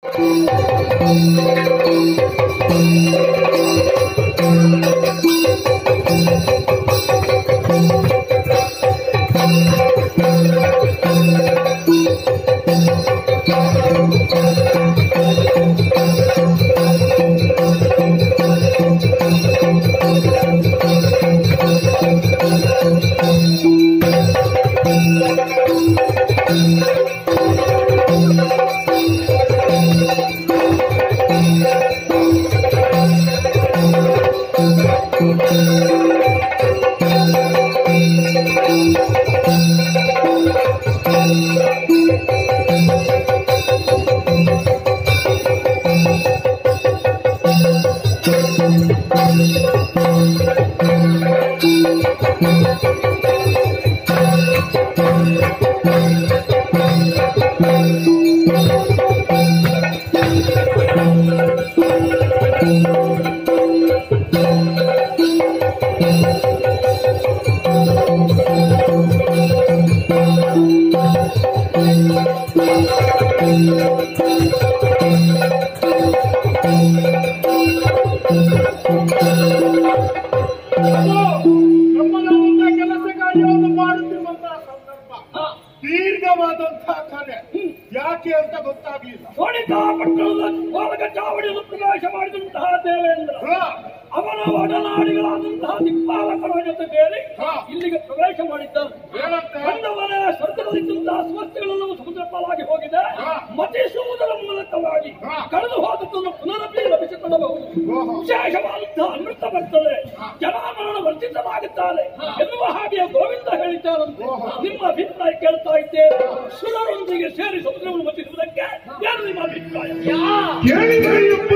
ನಮ್ಮನ್ನ ಮುಂದೆ ಕೆಲಸ ಕಾರ್ಯವನ್ನು ಮಾಡುತ್ತಿರುವಂತಹ ಸಂದರ್ಭ ದೀರ್ಘವಾದಂತಹ ಕಾರ್ಯ ಯಾಕೆ ಅಂತ ಗೊತ್ತಾಗ್ಲಿಲ್ಲ ಸೋಣಿಕಾ ಪಟ್ಟಣದ ಬಾಲಕ ಚಾವಡಿಯನ್ನು ಪ್ರವೇಶ ಮಾಡಿದಂತಹ ದೇವೇಂದ್ರ ಹಾ, ಅವನ ಒಡನಾಡಿಗಳಾದಂತಹ ದಿಕ್ಪಾಲಕರ ಜೊತೆ ಸೇರಿ ಹಾ. ಇಲ್ಲಿಗೆ ಪ್ರವೇಶ ಮಾಡಿದ್ದಾನೆ ಏನಂತೆ? ಬಂದವನ ಸ್ವರ್ಗದಲ್ಲಿದ್ದಂತಹ ಸ್ವಸ್ಥಗಳೆಲ್ಲವೂ ಸಮುದ್ರ ಪಾಲಾಗಿ ಹೋಗಿದೆ ಹಾ. ಮತಿಸುವುದರ ಮೂಲಕವಾಗಿ ಹಾ. ಕಳೆದು ಹೋದದ್ದನ್ನು ಪುನರಪಿ ಲಭಿಸಿಕೊಳ್ಳಬಹುದು ಓಹೋ. ವಿಶೇಷವಾದಂತಹ ಅಮೃತ ಬರ್ತದೆ ಜನಾಮರಣ ವರ್ಧಿತವಾಗುತ್ತಾರೆ ಎನ್ನುವ ಹಾಗೆ ಗೋವಿಂದ ಹೇಳಿದ್ದಾರಂತೆ ಓಹೋ. ನಿಮ್ಮ ಅಭಿಪ್ರಾಯ ಕೇಳ್ತಾ ಇದ್ದೇನೆ ಸುರರೊಂದಿಗೆ ಸೇರಿ ಸಮುದ್ರವನ್ನು ಮತಿಸುವುದಕ್ಕೆ ಏನು ನಿಮ್ಮ ಅಭಿಪ್ರಾಯ ಕೇಳಿದೆಯಪ್ಪ.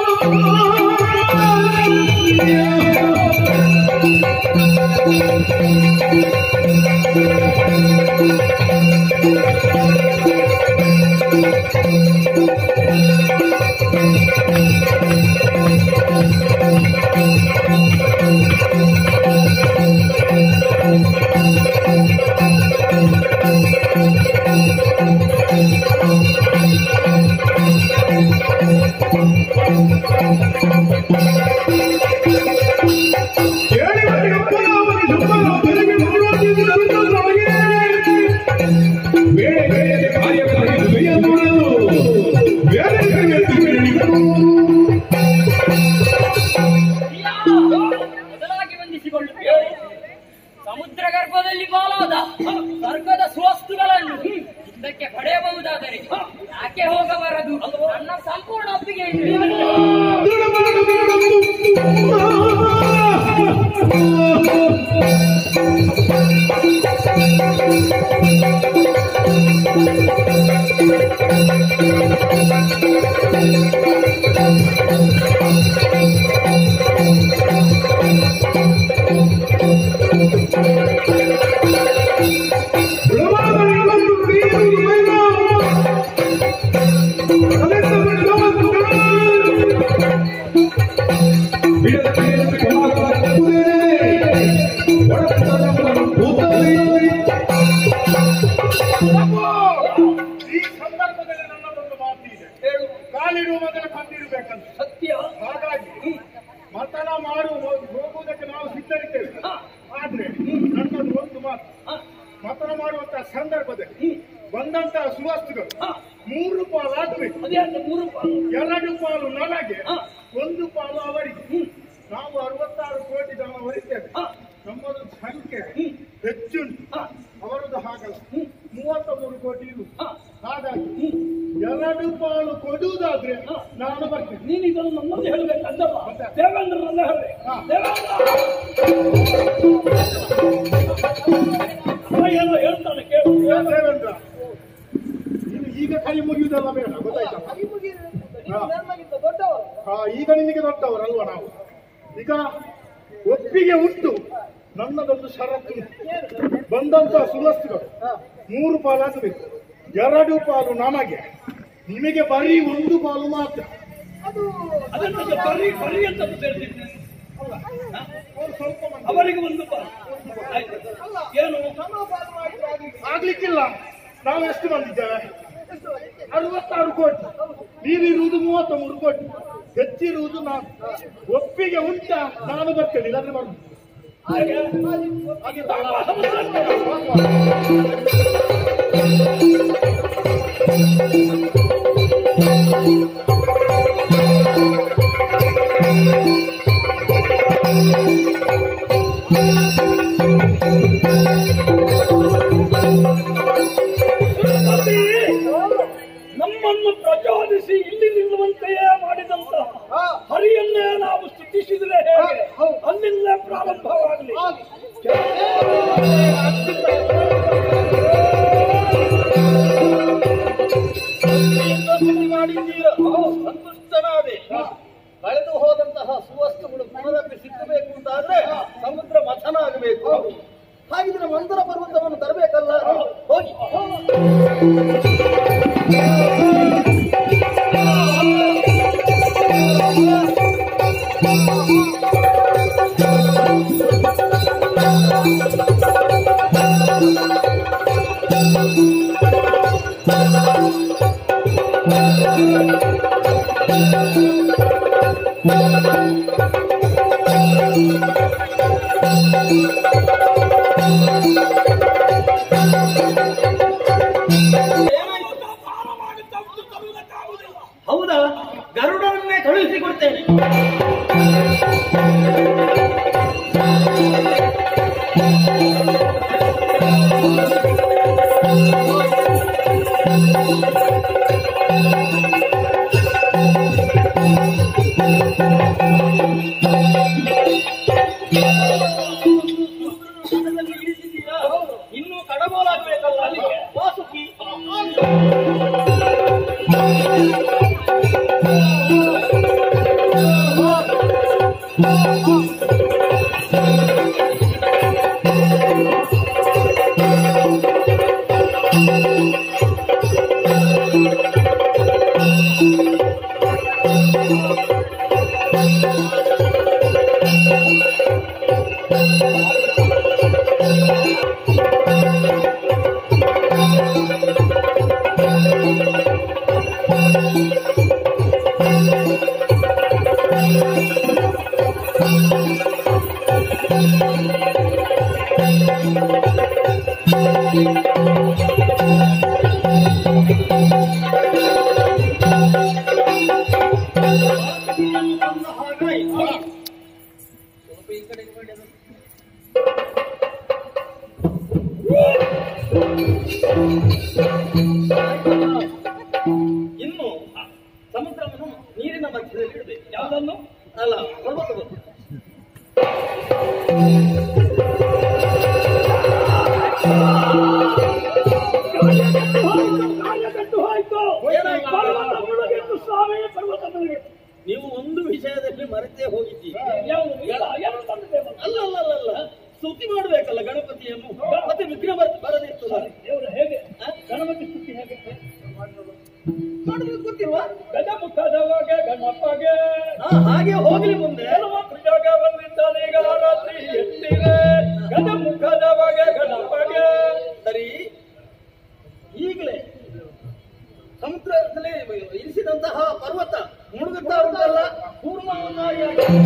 ಕೇಳಿದೆಯಪ್ಪ, ಅವನಿಗೆ ಸುಮ್ಮನೆ ಬೆಳಗ್ಗೆ ನೋಡುವುದಿಲ್ಲ ನಮಗೆ. ಬೇರೆ ಬೇರೆ ಕಾರ್ಯಗಳನ್ನು ಕೈಗೊಳ್ಳಲು ಬೇರೆ ಬೇರೆ ತಿರುಗಿಗಳು. ಮೊದಲಾಗಿ ವಂದಿಸಿಕೊಳ್ಳುತ್ತೇವೆ ಸಮುದ್ರ ಗರ್ಭದಲ್ಲಿ ಬಾಲಾದ ಸ್ವರ್ಗದ ಸುವಸ್ತುಗಳನ್ನು ಇದಕ್ಕೆ ಪಡೆಯಬಹುದಾದರೆ ಯಾಕೆ ಹೋಗಬಾರದು ನನ್ನ ಸಂಪೂರ್ಣ ಒಪ್ಪಿಗೆ ಇದೆ. ಈ ಸಂದರ್ಭದಲ್ಲಿ ನನ್ನದೊಂದು ಮಾತು ಇದೆ ಕಾಲಿಡುವ ಮೊದಲು ಕಂಡಿರಬೇಕಂತ ಸತ್ಯ ಹಾಗಾಗಿ ಮತನ ಮಾಡುವ ಹೋಗುವುದಕ್ಕೆ ನಾವು ಸಿದ್ಧರಿದ್ದೇವೆ ಆದ್ರೆ ನನ್ನದು ಒಂದು ಮಾತು ಮತನ ಮಾಡುವಂತಹ ಸಂದರ್ಭದಲ್ಲಿ ಬಂದಂತಹ ಸುವಸ್ತುಗಳು ಮೂರು ಪಾಲು ಆಗಬೇಕು ಅದೇ ಅಂತ ಮೂರು ಪಾಲು. ಎರಡು ಪಾಲು ನನಗೆ ಹ. ಒಂದು ಪಾಲು ಅವರಿಗೆ ನಾವು ಅರವತ್ತಾರು ಕೋಟಿ ಜನ ಹೊರಿದ್ದೇವೆ ಹ. ನಮ್ಮದು ಸಂಖ್ಯೆ ಹೆಚ್ಚುಂಟು ಹ. ಅವರದ್ದು ಹಾಗಲ್ಲ ಮೂವತ್ತ ಮೂರು ಕೋಟಿ ಇದು ಹ. ಹಾಗಾಗಿ ಎರಡು ಪಾಲು ಕೊಡುವುದಾದ್ರೆ ನಾನು ಬರ್ತೇನೆ ನೀನು ಇದನ್ನು ನಮ್ಮಲ್ಲಿ ಹೇಳಬೇಕಂತಲ್ಲ ದೇವೇಂದ್ರನಲ್ಲ ಹೇಳಿ ಹಾ. ದೇವೇಂದ್ರ ಅವ ಏನೋ ಹೇಳ್ತಾನೆ ಕೇಳು ದೇವೇಂದ್ರ ನೀನು ಈಗ ಕೈ ಮುಗಿಯುವುದೆಲ್ಲ ಬೇಡ ಗೊತ್ತಾಯ್ತಾ ಹಾ. ಹಾ ಈಗ ನಿನಗೆ ದೊಡ್ಡವರಲ್ವ ನಾವು ಈಗ ಒಪ್ಪಿಗೆ ಉಂಟು ನನ್ನದೊಂದು ಷರತ್ತು ಉಂಟು. ಬಂದಂತ ಸುವಸ್ತುಗಳು ಮೂರು ಪಾಲು ಆಗಬೇಕು ಎರಡು ಪಾಲು ನಮಗೆ ನಿಮಗೆ ಬರೀ ಒಂದು ಪಾಲು ಮಾತ್ರ ಅದಕ್ಕೆ ಬರೀ ಬರೀ ಅಂತ ಸೇರ್ತಿದ್ದೆ ಅವ್ರು ಸ್ವಲ್ಪ ಮಂದಿ ಅವರಿಗೆ ಒಂದು ಪಾಲು ಆಯ್ತು ಏನು ಆಗ್ಲಿಕ್ಕಿಲ್ಲ ನಾವು ಎಷ್ಟು ಬಂದಿದ್ದೇವೆ ಅರವತ್ತಾರು ಕೋಟಿ ನೀರಿರುವುದು ಮೂವತ್ತಮೂರು ಕೋಟಿ ಹೆಚ್ಚಿರುವುದು ನಾನು ಒಪ್ಪಿಗೆ ಉಂಟ ನಾನು ಬರ್ತೇನೆ ಇಲ್ಲಾಂದ್ರೆ ಬರುದು ಹಾಗೆ ಹಾಗೆ ಸುರಪತಿ, ನಮ್ಮನ್ನು ಪ್ರಚೋದಿಸಿ ಇಲ್ಲಿ ನಿಲ್ಲುವಂತೆಯೇ ಮಾಡಿದಂತಹ ಹರಿಯನ್ನೇ ನಾವು ಸ್ತುತಿಸಿದರೆ ಹೇಗೆ ಅಲ್ಲಿಂದ ಪ್ರಾರಂಭವಾಗಲಿ ಮಾಡಿದ್ದೀರ ಸಂತುಷ್ಟನಾದೆ ಕಳೆದು ಹೋದಂತಹ ಸುವಸ್ತುಗಳು ಪುನರಪಿ ಸಿಕ್ಕಬೇಕು ಅಂತಾದ್ರೆ ಸಮುದ್ರ ಮಥನ ಆಗಬೇಕು ಹಾಗಿದ್ರೆ ಮಂದರ ಪರ್ವತವನ್ನು ತರಬೇಕಲ್ಲ ಹೋಗಿ ಹೌದಾ ಗರುಡವನ್ನೇ ಕಳುಹಿಸಿಕೊಡ್ತೇನೆ ಇನ್ನು ಕಡಗೋಲಾಗಬೇಕಲ್ಲ ಅಲ್ಲಿಗೆ ವಾಸುಕಿ ಇನ್ನು ಸಮುದ್ರವನ್ನು ನೀರಿನ ಮಧ್ಯದಲ್ಲಿ ಇಡಬೇಕು ಯಾವುದನ್ನು ಅಲ್ಲ ಪರ್ವತವನ್ನು ಕಾರ್ಯಕಟ್ಟು ಹೋಯ್ತು ಏನಾಯ್ತು? ಪರ್ವತ ಮುಳುಗಿತ್ತು ಸ್ವಾಮಿ ಪರ್ವತ ಮುಳುಗಿತ್ತು ನೀವು ಒಂದು ವಿಷಯದಲ್ಲಿ ಮರೆತೇ ಹೋಗಿದ್ದೀರಿ ಯಾವುದು ಇಲ್ಲ, ಏನು ತಂದಿದೆ ಮತ್ತೆ? ಅಲ್ಲ ಅಲ್ಲ ಅಲ್ಲ ಅಲ್ಲ ಸ್ತುತಿ ಮಾಡ್ಬೇಕಲ್ಲ ಗಣಪತಿಯನ್ನು ಮತ್ತೆ ವಿಘ್ನ ಬರ್ ಬರದಿರ್ತದೆ ದೇವರು ಹೇಗೆ ಗಣಪತಿ ಸ್ತುತಿ ಹೇಗೆ ಮಾಡೋದು ಗೊತ್ತಿಲ್ವಾ ಗಜಮುಖದವಗೆ ಗಣಪಗೆ ಹಾ, ಹಾಗೆ ಹೋಗ್ಲಿ ಮುಂದೆ ಪ್ರಿಯಾಗ ಬಂದಿದ್ದಾನೀಗ ರಾತ್ರಿ ಎತ್ತಿದೆ ಗಜಮುಖದವಗೆ ಗಣಪಗೆ ಸರಿ ಈಗಲೇ ಸಮುದ್ರದಲ್ಲಿ ಇರಿಸಿದಂತಹ ಪರ್ವತ ಮುಳುಗುತ್ತಾ ಉಂಟಲ್ಲ ಪೂರ್ವವನ್ನಾಗಿ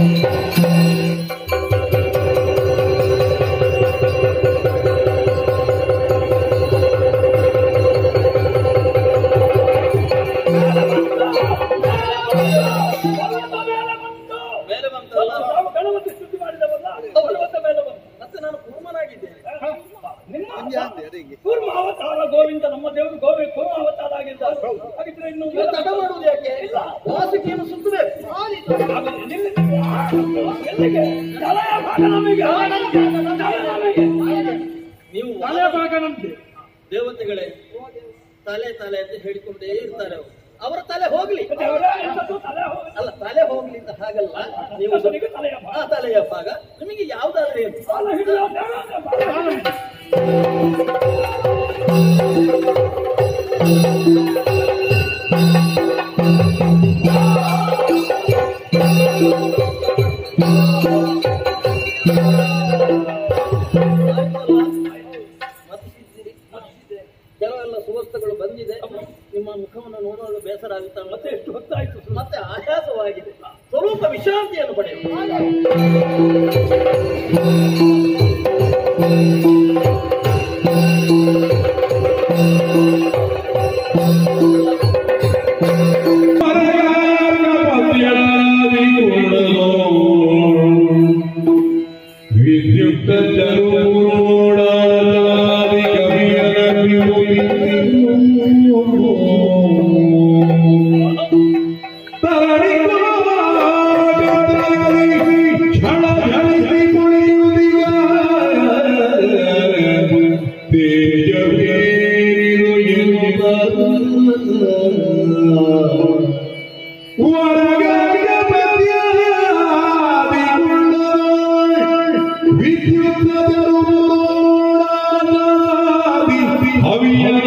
ಪರ್ವತ ಮೇಲೆ ಬಂತು ಮೇಲೆ ಬಂತಲ್ಲ ನಾವು ಗಣಪತಿ ಸ್ತುತಿ ಮಾಡಿದವಲ್ಲ ಪರ್ವತ ಮೇಲೆ ಬಂತು ಮತ್ತೆ ನಾನು ಕೂರ್ಮನಾಗಿದ್ದೇನೆ ನಿಮ್ಮ ಕೂರ್ಮ ಅವತಾರ ಗೋವಿಂದ ನಮ್ಮ ದೇವರು ಗೋವಿ ಕೂರ್ಮ ಅವತಾರ ಆಗಿದ್ದಾರೆ ಹಾಗಿದ್ರೆ ಇನ್ನು ನೀವು ತಡ ಮಾಡುವುದು ಯಾಕೆ ವಾಸುಕಿಯನ್ನು ಸುತ್ತಬೇಕು ಎಲ್ಲಿಗೆ ತಲೆಯ ಭಾಗ ನಮಗೆ ತಲೆ ನಮಗೆ ನೀವು ತಲೆ ಭಾಗ ನಮ್ದೆ ದೇವತೆಗಳೇ ತಲೆ ತಲೆ ಅಂತ ಹೇಳಿಕೊಂಡೇ ಇರ್ತಾರೆ ಅವರು ಅವರ ತಲೆ ಹೋಗ್ಲಿ ದೇವರೇ, ಎಂತದ್ದು ತಲೆ ಹೋಗಿ ಅಲ್ಲ ತಲೆ ಹೋಗ್ಲಿ ಅಂತ ಹಾಗಲ್ಲ ನೀವು ಕಸನಿಗೆ ತಲೆಯ ಭಾಗ. ಆ ತಲೆಯ ಭಾಗ ನಿಮಗೆ ಯಾವ್ದಾದ್ರೆ ಏನು ಸಾಲ ಹಿಡಿದ ದೇವರ ಭಾಗ. ಮತ್ತಿದ್ದೀರಿ ಕೆಲವೆಲ್ಲ ಸುವಸ್ತುಗಳು ಬಂದಿದೆ ನಿಮ್ಮ ಮುಖವನ್ನು ಗೊತ್ತಾಯ್ತು ಮತ್ತೆ ಆಯಾಸವಾಗಿದೆ ಸ್ವಲ್ಪ ವಿಶ್ರಾಂತಿಯನ್ನು ಪಡೆಯುವ ವಿದ್ಯುಕ್ತ ಚರೋಡಾದಿ ಕವಿಯರ ಕ್ಷಣ ಝಳಿಸಿ ಕುಣಿಯುವುದಿಗ ತೇಜವೀರು ಎನ್ನುತ್ತ ಹೊರಗಾಗ ಪದ್ಯಾದಿ ವಿದ್ಯುತ್ ಅವಿಯನ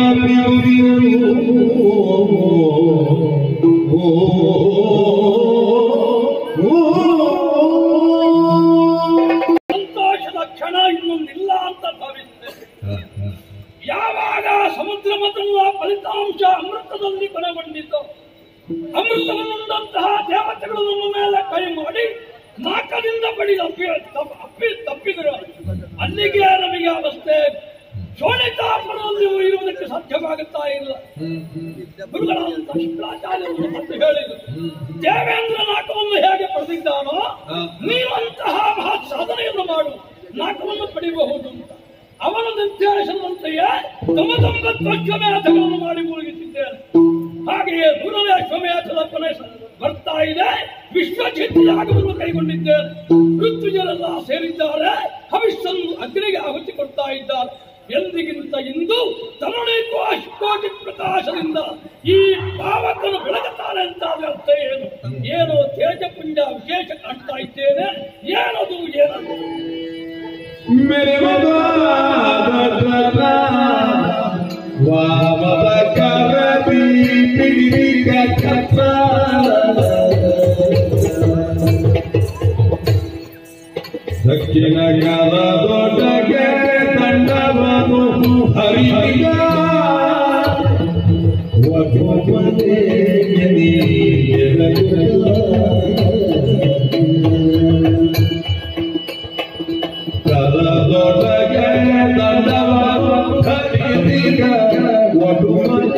ಸಂತೋಷದ ಕ್ಷಣ ಇನ್ನೊಂದಿಲ್ಲ ಅಂತ ಭಾವಿಸಿದೆ ಯಾವಾಗ ಸಮುದ್ರ ಮತಗಳ ಫಲಿತಾಂಶ ಅಮೃತದಲ್ಲಿ ಕೊನೆಗೊಂಡಿತು ಅಮೃತವನ್ನುಂಡಂತಹ ದೇವತೆಗಳು ನಮ್ಮ ಮೇಲೆ ಕೈ ಮಾಡಿ ನಾಕದಿಂದ ಬಡಿದ ಅಪ್ಪಿ ತಪ್ಪ- ಅಪ್ಪಿ ತಪ್ಪಿದರು ಅಲ್ಲಿಗೆ ನಮಗೆ ಅವಸ್ಥೆ ಶೋಣಿತಾಪುರದಲ್ಲಿ ಇರುವುದಕ್ಕೆ ಸಾಧ್ಯವಾಗುತ್ತಾ ಇಲ್ಲ ಗುರುಗಳಾದಂತಹ ಶುಕ್ರಾಚಾರ್ಯರು ಮತ್ತು ಹೇಳಿದರು ದೇವೇಂದ್ರ ನಾಟವನ್ನು ಹೇಗೆ ಪಡೆದಿದ್ದಾನೋ ನೀವಂತಹ ಮಹತ್ ಸಾಧನೆಯನ್ನು ಮಾಡು ನಾಟವನ್ನು ಪಡೆಯಬಹುದು ಅಂತ ಅವನ ನಿರ್ದೇಶನದಂತೆಯೇ ತಮ್ಮ ತೊಂಬತ್ತು ಅಶ್ವಮೇಧಗಳನ್ನು ಮಾಡಿ ಮುಳುಗಿಸಿದ್ದೇನೆ ಹಾಗೆಯೇ ದೂರವೇ ಅಶ್ವಮೇಧದ ಕೊನೆ ಸ- ಬರ್ತಾ ಇದೆ ವಿಶ್ವಜಿತ್ ಯಾಗವನ್ನು ಕೈಗೊಂಡಿದ್ದೇನೆ ಋತುಜರೆಲ್ಲ ಸೇರಿದ್ದಾರೆ ಹವಿಷ್ಯನ್ನು ಅಗ್ನಿಗೆ ಆಹುತಿ ಕೊಡ್ತಾ ಇದ್ದಾರೆ ಎಂದಿಗಿಂತ ಇಂದು ತರುಣಿ ಕೋಶ ಕೋಟಿ ಪ್ರಕಾಶದಿಂದ ಈ ಪಾವಕನು ಬೆಳಗುತ್ತಾನೆ ಅಂತ ಅದರ ಅರ್ಥ ಏನು ಏನೋ ತೇಜಪುಂಜ ವಿಶೇಷ ಕಾಣ್ತಾ ಇದ್ದೇನೆ ಏನದು ಏನದು मेरे वामद करती पिड़ी का छत्रा ದಕ್ಷಿಣ ಕಾಲ ದೊಡ್ಡಗೆ ತಂಡವನು ಹರಿಯ ಕಲದೊಳಗೆ ದಂಡವನು ಹರಿಯ ಒಟ್ಟು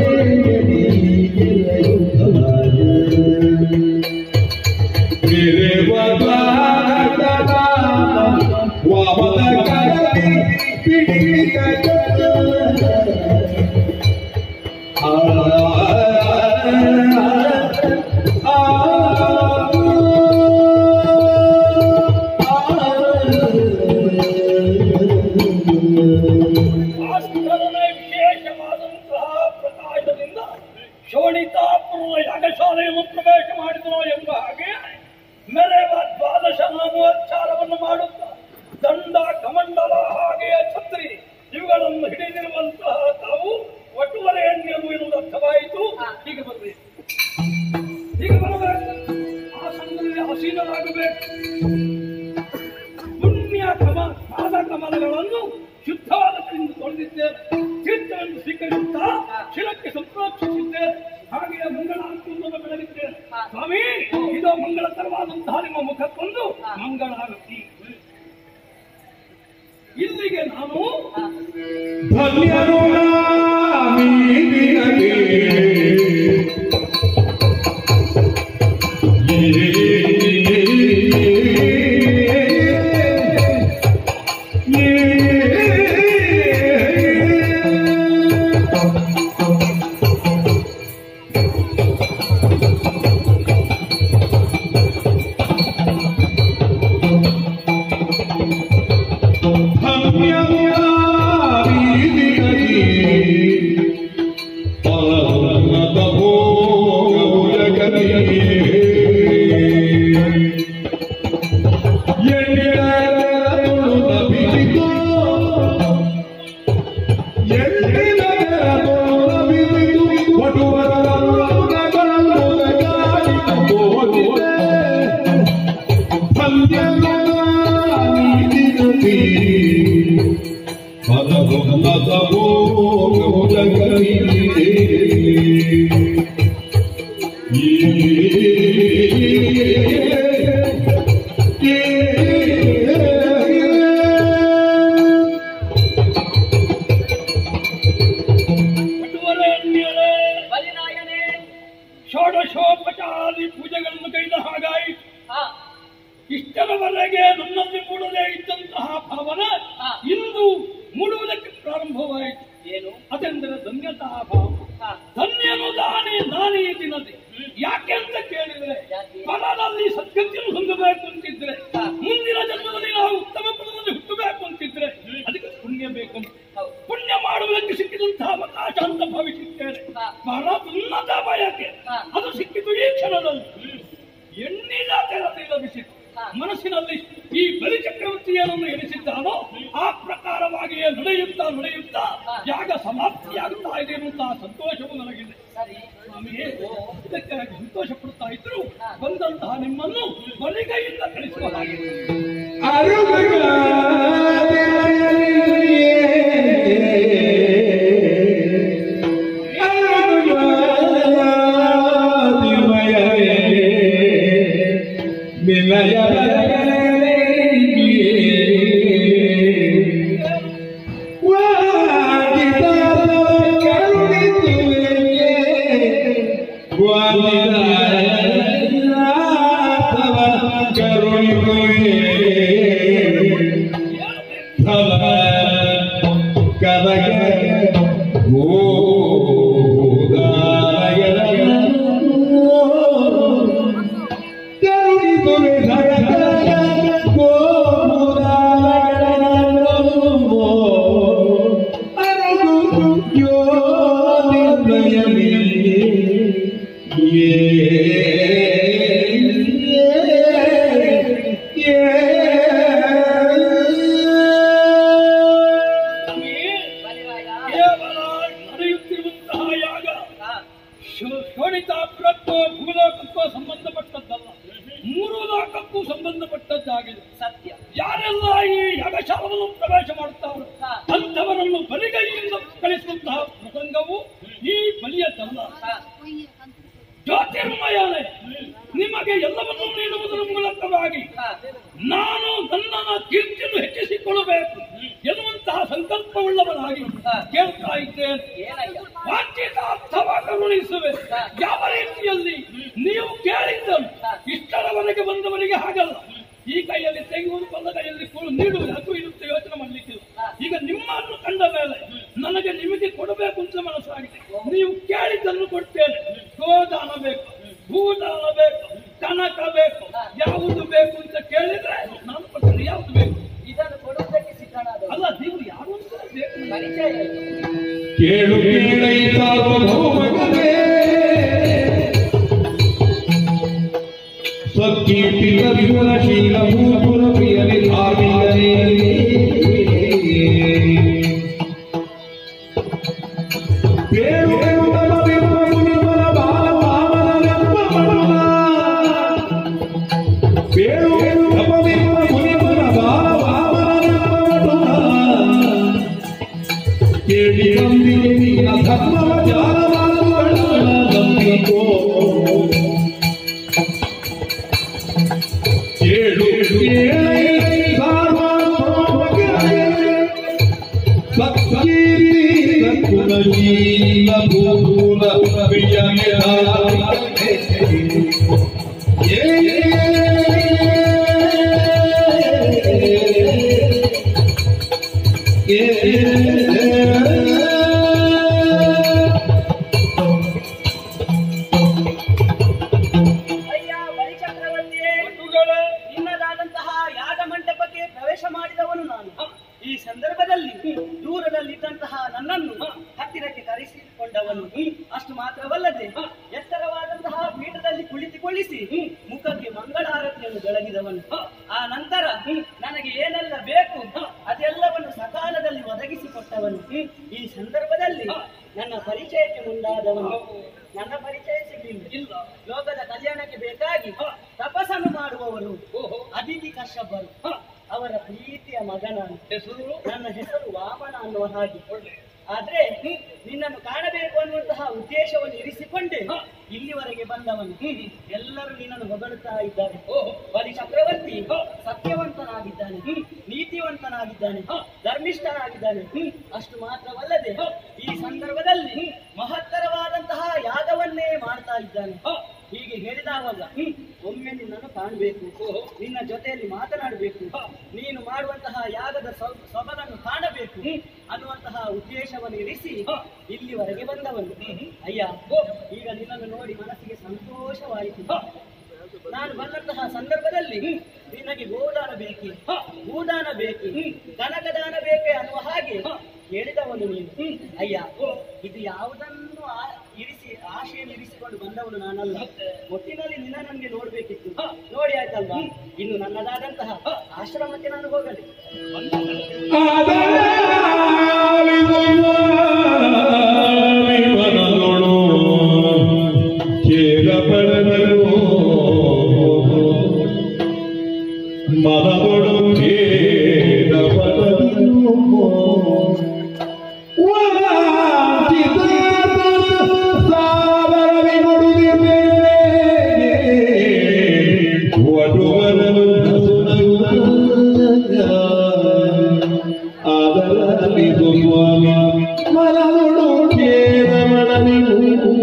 मेरे वफादारा वामद करती पिड़ी का आ ಭಾಸ್ಕರನೇ ವಿಶೇಷವಾದಂತಹ ಪ್ರಕಾಶದಿಂದ ಶೋಣಿತಾಪುರ ಯಾಗಶಾಲೆಯನ್ನು ಪ್ರವೇಶ ಮಾಡಿದನೋ ಎಂಬ ಹಾಗೆ ಮೆರೆವ ದ್ವಾದಶ ನಾಮೋಚ್ಚಾರವನ್ನು ಮಾಡುತ್ತ ದಂಡ ಕಮಂಡಲ ಹಾಗೆಯೇ ಛತ್ರಿ ಇವುಗಳನ್ನು ಹಿಡಿದಿರುವಂತಹ ತಾವು ಒಟ್ಟುವರೆಯನ್ನೇನು ಎನ್ನುವುದು ಅರ್ಥವಾಯಿತು ಹೀಗೆ ಬರಬೇಕು ಹೀಗೆ ಬರಬೇಕು ಆ ಸಂಘದಲ್ಲಿ ಆಸೀನರಾಗಬೇಕು ಪುಣ್ಯ ಕಮ ಪಾದ ಕಮಲಗಳನ್ನು ಶುದ್ಧವಾದ ಕಡೆಯಿಂದ ತೊಳೆದಿದ್ದೇನೆ ತೀರ್ಥವನ್ನು ಸ್ವೀಕರಿಸುತ್ತಾ ಶಿರಕ್ಕೆ ಸಂಪ್ರೋಕ್ಷಿಸಿದ್ದೇನೆ ಹಾಗೆಯೇ ಮಂಗಳಾರತಿಯನ್ನು ಬೆಳಗಿದ್ದೇನೆ ಸ್ವಾಮಿ ಇದು ಮಂಗಳಕರವಾದಂತಹ ನಿಮ್ಮ ಮುಖಕ್ಕೊಂದು ಮಂಗಳಾರತಿ ಇಲ್ಲಿಗೆ ನಾನು ಧನ್ಯರು ನಾಮೀದಿನಗೆ. ಧನ್ಯರು ನಾಮೀದಿನಗೆ. Yeah. ಪಟುವರಣ್ಯರೇ ಬಲಿರಾಯನೇ ಷೋಡಶೋಪಚಾರಿ ಪೂಜೆಗಳನ್ನು ಕೈದ ಹಾಗಾಯಿತು ಹಾ ಇಷ್ಟರವರೆಗೆ ನನ್ನಲ್ಲಿ ಮೂಡದೇ ಇದ್ದಂತಹ ಭಾವನ ಹಾ. ಇಂದು ಮೂಡುವುದಕ್ಕೆ ಪ್ರಾರಂಭವಾಯಿತು ಏನು ಅದೆಂದರೆ ಧನ್ಯತಾ ಭಾವ ಹಾ ಧನ್ಯನು ದಾನಿ ನಾನೇ ದಿನದೆ ಯಾಕೆ ಅಂತ ಕೇಳಿದ್ರೆ ಯಾಕೆ? ಫಲದಲ್ಲಿ ಸದ್ಗತಿಯನ್ನು ಹೊಂದಬೇಕು ಅಂತಿದ್ರೆ ಹಾ. ಮುಂದಿನ ಜನ್ಮದಲ್ಲಿ ನಾವು ಉತ್ತಮ ಫಲದಲ್ಲಿ ಹುಟ್ಟಬೇಕು ಅಂತಿದ್ರೆ ಅದಕ್ಕೆ ಪುಣ್ಯ ಬೇಕು ಹೌದು. ಪುಣ್ಯ ಮಾಡುವುದಕ್ಕೆ ಸಿಕ್ಕಿದಂತಹ ಅವಕಾಶ ಅಂತ ಭಾವಿಸಿದ್ದೇನೆ ಹಾ. ಬಹಳ ಉನ್ನತ ಬಯಕೆ ಹಾ. ಅದು ಸಿಕ್ಕಿತು ಈ ಕ್ಷಣದಲ್ಲಿ ಎಣ್ಣಿದ ತೆರತೆ ಲಭಿಸಿತು ಹಾ. ಮನಸ್ಸಿನಲ್ಲಿ ಈ ಬಲಿ ಚಕ್ರವರ್ತಿ ಏನನ್ನು ಎನಿಸಿದ್ದಾನೋ ಆ ಪ್ರಕಾರವಾಗಿಯೇ ನಡೆಯುತ್ತಾ ನಡೆಯುತ್ತಾ ಹಾ. ಯಾಗ ಸಮಾಪ್ತಿಯಾಗುತ್ತಾ ಇದೆ ಎನ್ನುವಂತಹ ಸಂತೋಷವು ನನಗಿದೆ ಸರಿ ಸ್ವಾಮಿಯೇ ಇದಕ್ಕಾಗಿ ಸಂತೋಷ ಪಡ್ತಾ ಇದ್ರು ಹಾ. ಬಂದಂತಹ ನಿಮ್ಮನ್ನು ಬಲಿಗೈಯಿಂದ ಕಳಿಸುವ ಹಾಗೆ ಸ್ವಾಮಿಯೇ, ಬಲಿರಾಯ ಕೇವಲ ನಡೆಯುತ್ತಿರುವಂತಹ ಯಾಗ ಹಾ ಶೋ- ಶೋಣಿತಾಪುರಕ್ಕೋ ಭೂಲೋಕಕ್ಕೋ ಸಂಬಂಧಪಟ್ಟದ್ದಲ್ಲ ಮೂರು ಲೋಕಕ್ಕೂ ಸಂಬಂಧಪಟ್ಟದ್ದಾಗಿದೆ ಸತ್ಯ ಯಾರೆಲ್ಲ ಈ ಯಾಗಶಾಲವನ್ನು ಪ್ರವೇಶ ಮಾಡುತ್ತಾರೋ ಹಾ. ಅಂಥವರನ್ನು ಬಲಿಗೈಯಿಂದ ಕಳಿಸುವಂತಹ ಪ್ರಸಂಗವು ಈ ಬಲಿಯದ್ದಲ್ಲ ಹಾ ಜ್ಯೋತಿರ್ಮಯನೇ ನಿಮಗೆ ಎಲ್ಲವನ್ನೂ ನೀಡುವುದರ ಮೂಲಕವಾಗಿ ಹಾ ನಾನು ನನ್ನನ್ನ ಕೀರ್ತಿಯನ್ನು ಹೆಚ್ಚಿಸಿಕೊಳ್ಳಬೇಕು ಎನ್ನುವಂತಹ ಸಂಕಲ್ಪವುಳ್ಳವನಾಗಿ ಹಾ. ಕೇಳ್ತಾ ಇದ್ದೇನೆ ಏನಯ್ಯ ವಾಂಛಿತ ಅರ್ಥವ ಕರುಣಿಸುವೆ ಹಾ. ಯಾವ ರೀತಿಯಲ್ಲಿ ನೀವು ಕೇಳಿದ್ದನು ಹಾ. ಇಷ್ಟರವರೆಗೆ ಬಂದವರಿಗೆ ಹಾಗಲ್ಲ ಈ ಕೈಯಲ್ಲಿ ತೆಗೆಯುವುದು ಬಲ್ಲ ಕೈಯಲ್ಲಿ ಕೊಡು- ನೀಡುವುದು ಅದು ಇರುತ್ತೆ ಯೋಚನೆ ಮಾಡ್ಲಿಕ್ಕಿಲ್ಲ ಹಾ. ಈಗ ನಿಮ್ಮನ್ನು ಕಂಡ ಮೇಲೆ ನನಗೆ ನಿಮಗೆ ಕೊಡಬೇಕು ಅಂತ ಮನಸ್ಸಾಗಿದೆ ನೀವು ಕೇಳಿದ್ದನ್ನು ಕೊಡ್ತೇನೆ ಗೋದಾನ ಬೇಕು ಭೂದಾನ ಬೇಕು ಕನಕ ಬೇಕು ಹಾ. ಯಾವುದು ಬೇಕು ಅಂತ ಕೇಳಿದ್ರೆ ನಾನು ಕೊಡ್ತೇನೆ ಯಾವುದು ಬೇಕು ಇದನ್ನು ಕೊಡುವುದಕ್ಕೆ ಸಿದ್ಧನಾದ ಅಲ್ಲ ನೀವು ಯಾರು ಅಂತ ಬೇಕು ನನಗೆ. ಪರಿಚಯ ಇಲ್ಲ. ಕೇಳು ಕೇಳೈ ಸಾರ್ವಭೌಮಗನೇ ಸ್ವಕೀರ್ತಿತ ವಿಗುಣಶೀಲ ಭೂಪುರ ಪ್ರಿಯಲಿ ಧಾರ್ಮಿಕನೇ ಬೇರು ಬೇರುಗಳ ಬಿಂಬ ಮುನಿವರ ಬಾಲ ಪಾವನವೆಂಬ ಮಡುಲ. ಬೇರು ಬೇರುಗಳ ಬಿಂಬ ಮುನಿವರ ಬಾಲ ಪಾವನವೆಂಬ ಮಡುಲ. ಕೇಳಿ ನಂಬಿಕೆ ನಿನ್ನ ಧರ್ಮವ ಜಾಲವಾದುಗಳ ನಂಬಿಕೋ ಕೇಳು ಕೇಳೈ ಸಾರ್ವಭೌಮಗಳೇ. ಸತ್ಕೀರ್ತಿ ಸದ್ಗುಣಶೀಲ ಭೂಪೂಲ ಪ್ರಿಯನೇ ಅಯ್ಯ ಬಲಿಚಕ್ರವರ್ತಿಯೇ ಬಂಧುಗಳೇ, ನಿನ್ನದಾದಂತಹ ಯಾಗ ಮಂಟಪಕ್ಕೆ ಪ್ರವೇಶ ಮಾಡಿದವನು ನಾನು ಈ ಸಂದರ್ಭದಲ್ಲಿ ದೂರದಲ್ಲಿದ್ದಂತಹ ನನ್ನನ್ನು ಹತ್ತಿರಕ್ಕೆ ಕರೆಸಿಕೊಂಡವನು ಅಷ್ಟು ಮಾತ್ರವಲ್ಲದೆ ಎತ್ತರವಾದಂತಹ ಪೀಠದಲ್ಲಿ ಕುಳಿತುಕೊಳ್ಳಿಸಿ ಮುಖಕ್ಕೆ ಮಂಗಳಾರತಿಯನ್ನು ಬೆಳಗಿದವನು ಆ ನಂತರ ನನಗೆ ಏನೆಲ್ಲ ಬೇಕು ಅದೆಲ್ಲವನ್ನು ಸಕಾಲದಲ್ಲಿ ಒದಗಿಸಿಕೊಟ್ಟವನು ಈ ಸಂದರ್ಭದಲ್ಲಿ ನನ್ನ ಪರಿಚಯಕ್ಕೆ ಮುಂದಾದವನು ನನ್ನ ಪರಿಚಯ ಸಿಗಲಿಲ್ಲ ಇಲ್ಲ ಲೋಕದ ಕಲ್ಯಾಣಕ್ಕೆ ಬೇಕಾಗಿ ತಪಸ್ಸನ್ನು ಮಾಡುವವರು ಓಹೋ ಅದಿತಿ ಕಶ್ಯಪರು ಹ, ಅವರ ಪ್ರೀತಿಯ ಮಗ ನಾನು ಹೆಸರು ನನ್ನ ಹೆಸರು ವಾಮನ ಅನ್ನುವ ಹಾಗೆ ಒಳ್ಳೆ ಆದ್ರೆ ನಿನ್ನನ್ನು ಕಾಣಬೇಕು ಅನ್ನುವಂತಹ ಉದ್ದೇಶವನ್ನು ಇರಿಸಿಕೊಂಡೆ ಇಲ್ಲಿವರೆಗೆ ಬಂದವನು ಎಲ್ಲರೂ ನಿನ್ನನ್ನು ಹೊಗಳುತ್ತಾ ಇದ್ದಾರೆ ಬಲಿ ಚಕ್ರವರ್ತಿ ಸತ್ಯವಂತನಾಗಿದ್ದಾನೆ ನೀತಿವಂತನಾಗಿದ್ದಾನೆ ಧರ್ಮಿಷ್ಠನಾಗಿದ್ದಾನೆ ಅಷ್ಟು ಮಾತ್ರವಲ್ಲದೆ ಈ ಸಂದರ್ಭದಲ್ಲಿ ಮಹತ್ತರವಾದಂತಹ ಯಾಗವನ್ನೇ ಮಾಡ್ತಾ ಇದ್ದಾನೆ ಹೀಗೆ ಹೇಳಿದವಾಗ ಒಮ್ಮೆ ನಿನ್ನನ್ನು ಕಾಣಬೇಕು ನಿನ್ನ ಜೊತೆಯಲ್ಲಿ ಮಾತನಾಡಬೇಕು ನೀನು ಮಾಡುವಂತಹ ಯಾಗದ ಸೊ- ಸೊಬಗನ್ನು ಕಾಣಬೇಕು ಅನ್ನುವಂತಹ ಉದ್ದೇಶವನ್ನು ಇರಿಸಿ ಇಲ್ಲಿವರೆಗೆ ಬಂದವನು ಅಯ್ಯ ಈಗ ನಿನ್ನನ್ನು ನೋಡಿ ಮನಸ್ಸಿಗೆ ಸಂತೋಷವಾಯಿತು ನಾನು ಬಂದಂತಹ ಸಂದರ್ಭದಲ್ಲಿ ನಿನಗೆ ಗೋದಾನ ಬೇಕೆ ಭೂದಾನ ಬೇಕೆ ಕನಕದಾನ ಬೇಕೆ ಅನ್ನುವ ಹಾಗೆ ಹೇಳಿದವನು ನೀನು ಅಯ್ಯ ಇದು ಯಾವುದನ್ನು ಆ- ಇರಿಸಿ ಆಶೆಯನ್ನು ಇರಿಸಿಕೊಂಡು ಬಂದವನು ನಾನಲ್ಲ ಒಟ್ಟಿನಲ್ಲಿ ನಿನ್ನ ನನಗೆ ನೋಡ್ಬೇಕಿತ್ತು ನೋಡಿ ಆಯ್ತಲ್ವಾ ಇನ್ನು ನನ್ನದಾದಂತಹ ಆಶ್ರಮಕ್ಕೆ ನಾನು ಹೋಗಲಿ ಆದರಾಳಿವನದೊಳು ಕೇಳಪಡದಳು ಮನದೊಳು ಕೇಳಪಡದಳು ಒಡುವರನು ಅದರಲ್ಲಿ ಸ್ವಾಮಿ ಮನದೊಳು ಕೇಳಮಣನಿಗೂ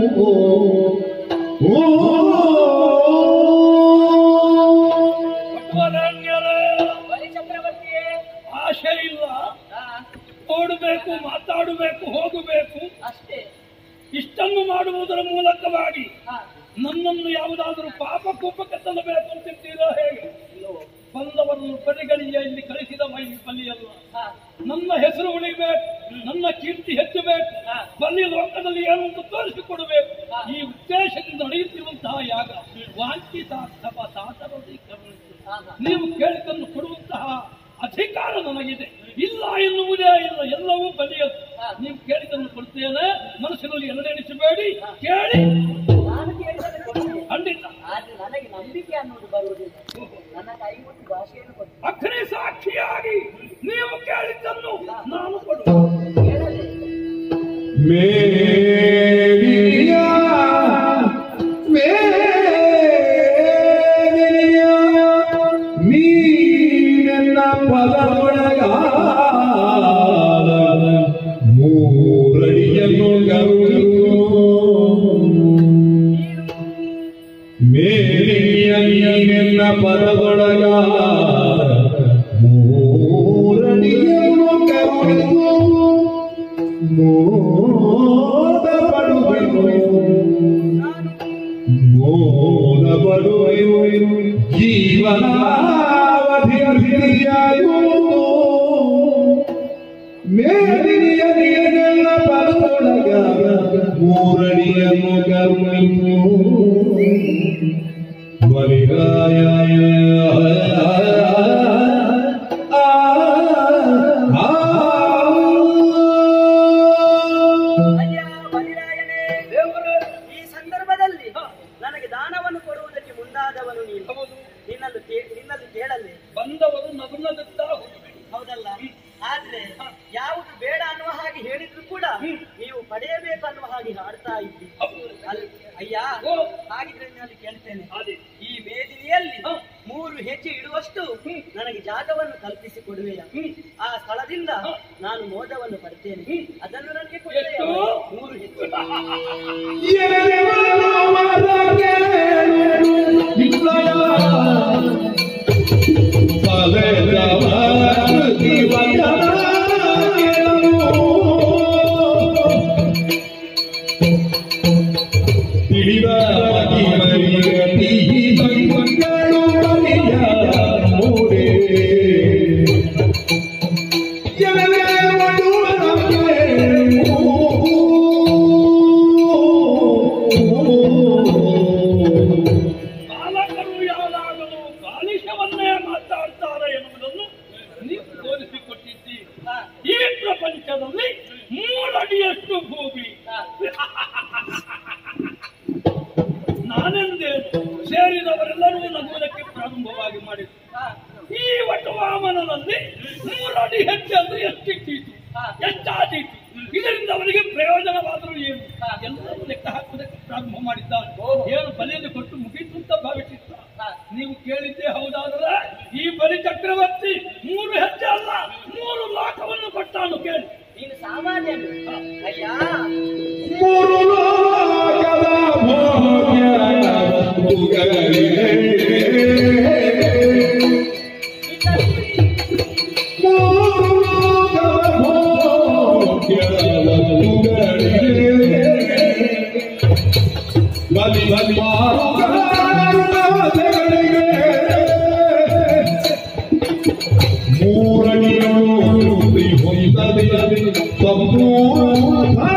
ವರಣ್ಯರೇ, ಬಲಿ ಚಕ್ರವರ್ತಿಯೇ ಆಶೆ ಇಲ್ಲ ಆ, ಓಡಬೇಕು ಮಾತಾಡಬೇಕು ಹೋಗಬೇಕು ಅಷ್ಟೇ ಇಷ್ಟನ್ನು ಮಾಡುವುದರ ಮೂಲಕವಾಗಿ ಹಾ ನನ್ನನ್ನು ಯಾವುದಾದರೂ ಪಾಪ ಕೂಪಕ್ಕೆ ತಲ್ಲಬೇಕು ಅಂತಿದ್ದೀರಾ ಹೇಗೆ ಬಂದವರನ್ನು ಬರಿಗಳಿಗೆ ಇಲ್ಲಿ ಕಳಿಸಿದ ಮೈ ಬಲಿಯಲ್ಲ ಹಾ ನನ್ನ ಹೆಸರು ಉಳಿಬೇಕು ನನ್ನ ಕೀರ್ತಿ ಹೆಚ್ಚಬೇಕು ಬಲಿ ಲೋಕದಲ್ಲಿ ಏನು ಅಂತ ತೋರಿಸಿಕೊಡಬೇಕು ಈ ಉದ್ದೇಶದಿಂದ ನಡೆಯುತ್ತಿರುವಂತಹ ಯಾಗ ವಾಂಛಿತ ಅಥವಾ ಸಾಧನೀಕರಣ ಹಾ ಹಾ ನೀವು ಕೇಳಿದ್ದನ್ನು ಕೊಡುವಂತಹ ಅಧಿಕಾರ ನನಗಿದೆ ಇಲ್ಲ ಎನ್ನುವುದೇ ಇಲ್ಲ ಎಲ್ಲವೂ ಬಲಿಯದು ನೀವು ಕೇಳಿದ್ದನ್ನು ಕೊಡ್ತೇನೆ ಮನಸ್ಸಿನಲ್ಲಿ ಎರಡೆಣಿಸಬೇಡಿ ಕೇಳಿ ನಾನು ಕೇಳಿದರೆ ಕೊಡ್ತೇನೆ ಖಂಡಿತ ಆದ್ರೆ ನನಗೆ ನಂಬಿಕೆ ಅನ್ನೋದು ಬರುವುದಿಲ್ಲ ನನ್ನ ಕೈ ಮುಟ್ಟಿ ಭಾಷೆಯನ್ನು ಕೊಟ್ಟು ಅಗ್ನಿ ಸಾಕ್ಷಿಯಾಗಿ ನೀವು ಕೇಳಿದ್ದನ್ನು ನಾನು ಕೊಡುವೆ ಕೇಳಲೇ ಮೇರಿಯ ಮೇರಿಯ ನೀನೆನ್ನ ಪದವೊಳಗಾದ ಮೂರಡಿಯನ್ನು ಗೌರಿಸು ಮೇರಿಯ ನೀನೆನ್ನ ಪದವೊಳಗಾದ ಮೂರಡಿಯನ್ನು ಗೌರಿಸು ಮೋದ ಪಡುವೆನು ಮೋದ ಪಡುವೆನು ಜೀವನಾವಧಿಯಾಯು ಮೇಲಿಯ ನೀನೆಲ್ಲ ಪದೊಳಗ ಮೂರಡಿಯ ಮುಗರ್ಮನು ಬಲಿರಾಯ ಅಯ್ಯ ಬಲಿರಾಯನೇ ಈ ಸಂದರ್ಭದಲ್ಲಿ ನನಗೆ ದಾನವನ್ನು ಕೊಡುವುದಕ್ಕೆ ಮುಂದಾದವನು ನೀನು ನಿನ್ನನ್ನು ಕೇ- ನಿನ್ನಲ್ಲಿ ಕೇಳಲೆ ಬಂದವರು ನಗುನಗುತ್ತಾ ಹೋಗಬೇಕು ಹೌದಲ್ಲ ಆದ್ರೆ ಯಾವುದು ಬೇಡ ಅನ್ನುವ ಹಾಗೆ ಹೇಳಿದ್ರು ಕೂಡ ನೀವು ಪಡೆಯಬೇಕು ಅನ್ನುವ ಹಾಗೆ ಹಾಡ್ತಾ ಇದ್ದಿ ಅಲ್ಲಿ ಅಯ್ಯ ಹಾಗಿದ್ರೆ ನಿನ್ನಲ್ಲಿ ಕೇಳ್ತೇನೆ ಅದೇ ಈ ಮೇದಿನಿಯಲ್ಲಿ ಮೂರು ಹೆಜ್ಜೆ ಇಡುವಷ್ಟು ನನಗೆ ಜಾಗವನ್ನು ಕಲ್ಪಿಸಿ ಕೊಡುವೆಯ ಆ ಸ್ಥಳದಿಂದ ನಾನು ಮೋದವನ್ನು ಪಡ್ತೇನೆ ಅದನ್ನು ನನಗೆ ಕೊಡುವೆಯ ಎಷ್ಟು? ಮೂರು ಹೆಜ್ಜೆ ಬಾಲಕರು ಯಾವಾಗಲೂ ಬಾಲಿಶವನ್ನೇ ಮಾತಾಡ್ತಾರೆ ಎನ್ನುವುದನ್ನು ನೀವು ತೋರಿಸಿಕೊಟ್ಟಿದ್ದೀರಿ ಈ ಪ್ರಪಂಚದಲ್ಲಿ ಮೂರಡಿಯಷ್ಟು ಭೂಮಿ ನಾನೆಂದೇನು ಸೇರಿದವರೆಲ್ಲರೂ ನಗುವುದಕ್ಕೆ ಪ್ರಾರಂಭವಾಗಿ ಮಾಡಿದರು ಈ ವಟವಾಮನಲ್ಲಿ ಮೂರಡಿ ಹೆಚ್ಚಂದ್ರೆ ಎಷ್ಟಿದ್ದೀತು ಎಷ್ಟಾದೀತು ಇದರಿಂದ ಅವರಿಗೆ ಪ್ರಯೋಜನವಾದರೂ ಏನು ಎಲ್ಲರೂ ಲೆಕ್ಕ ಹಾಕುವುದಕ್ಕೆ ಪ್ರಾರಂಭ ಮಾಡಿದ್ದಾರೆ ನೀವು ಕೇಳಿದ್ದೇ ಹೌದಾದ್ರೆ ಈ ಬಲಿ ಚಕ್ರವರ್ತಿ ಮೂರು ಹೆಜ್ಜೆ ಅಲ್ಲ ಮೂರು ಲಾಖವನ್ನು ಕೊಟ್ಟಾನು ಕೇಳಿ ನೀನು ಸಾಮಾನ್ಯನು ಅಯ್ಯ ಮೂರು ಲೋಕದ ಭೋಗ್ಯ ವಸ್ತುಗಳಿಗೆ ಮೂರು ಲೋಕದ ಭೋಗ್ಯ ವಸ್ತುಗಳಿಗೆ ಬಲಿ ಬಲಿ ಮಾರುಕಟ್ಟೆಗಳಿಗೆ ಮೂರಣಿಗಳು ಹೊಯ್ತದೆ ಸಂಪೂರ್ಣ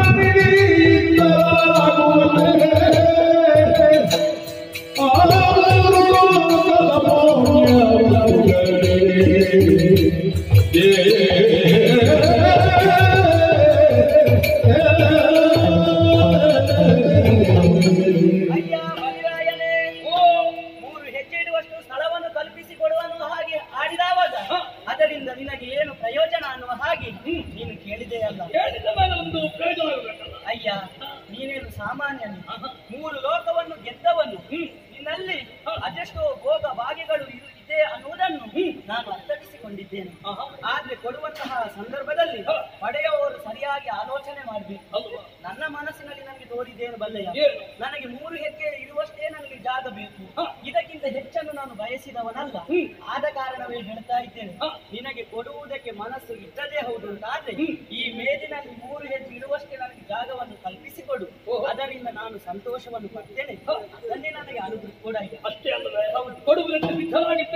ಅಯ್ಯ ಬಲಿರಾಯನೇ ಓ ಮೂರು ಹೆಜ್ಜೆ ಇಡುವಷ್ಟು ಸ್ಥಳವನ್ನು ಕಲ್ಪಿಸಿಕೊಡುವ ಅನ್ನುವ ಹಾಗೆ ಆಡಿದವಾಗ ಅದರಿಂದ ನಿನಗೆ ಏನು ಪ್ರಯೋಜನ ಅನ್ನುವ ಹಾಗೆ ನೀನು ಕೇಳಿದೆಯಲ್ಲ ಹೇಳಿದ ಮೇಲೆ ಒಂದು ಪ್ರಯೋಜನ ಆಗಬೇಕಲ್ಲ ಅಯ್ಯ ನೀನೇನು ಸಾಮಾನ್ಯನು ಮೂರು ಲೋಕವನ್ನು ಗೆದ್ದವನು ನಿನ್ನಲ್ಲಿ ಅದೆಷ್ಟೋ ಭೋಗ ಭಾಗ್ಯಗಳು ಇರು- ಇದೆ ಅನ್ನುವುದನ್ನು ನಾನು ಅರ್ಥೈಸಿಕೊಂಡಿದ್ದೇನೆ ಆದ್ರೆ ಕೊಡುವಂತಹ ಸಂದರ್ಭದಲ್ಲಿ ಪಡೆಯುವವರು ಸರಿಯಾಗಿ ಆಲೋಚನೆ ಮಾಡಬೇಕು ಅಲ್ವಾ ನನ್ನ ಮನಸ್ಸಿನಲ್ಲಿ ನನಗೆ ತೋರಿದ್ದೇನು ಬಲ್ಲೆಯ ಏನು? ನನಗೆ ಮೂರು ಹೆಜ್ಜೆ ಇರುವಷ್ಟೇ ನನಗೆ ಜಾಗ ಬೇಕು ಇದಕ್ಕಿಂತ ಹೆಚ್ಚನ್ನು ನಾನು ಬಯಸಿದವನಲ್ಲ ಆದ ಕಾರಣವೇ ಹೇಳ್ತಾ ಇದ್ದೇನೆ ನಿನಗೆ ಕೊಡುವುದಕ್ಕೆ ಮನಸ್ಸು ಇದ್ದದೇ ಹೌದು ಅಂತಾದ್ರೆ ಈ ಮೇಲಿನಲ್ಲಿ ಮೂರು ಹೆಜ್ಜೆ ಇರುವಷ್ಟೇ ನನಗೆ ಜಾಗವನ್ನು ಕಲ್ಪಿಸಿಕೊಡು ಅದರಿಂದ ನಾನು ಸಂತೋಷವನ್ನು ಪಡ್ತೇನೆ ಅದನ್ನೇ ನನಗೆ ಅನುಗ್ರಹ ಕೂಡ ಇದೆ ಅಷ್ಟೇ ಅಲ್ಲವೇ ಕೊಡುವುದಕ್ಕೆ ಸಿದ್ಧರಾಗಿದ್ದೇವೆ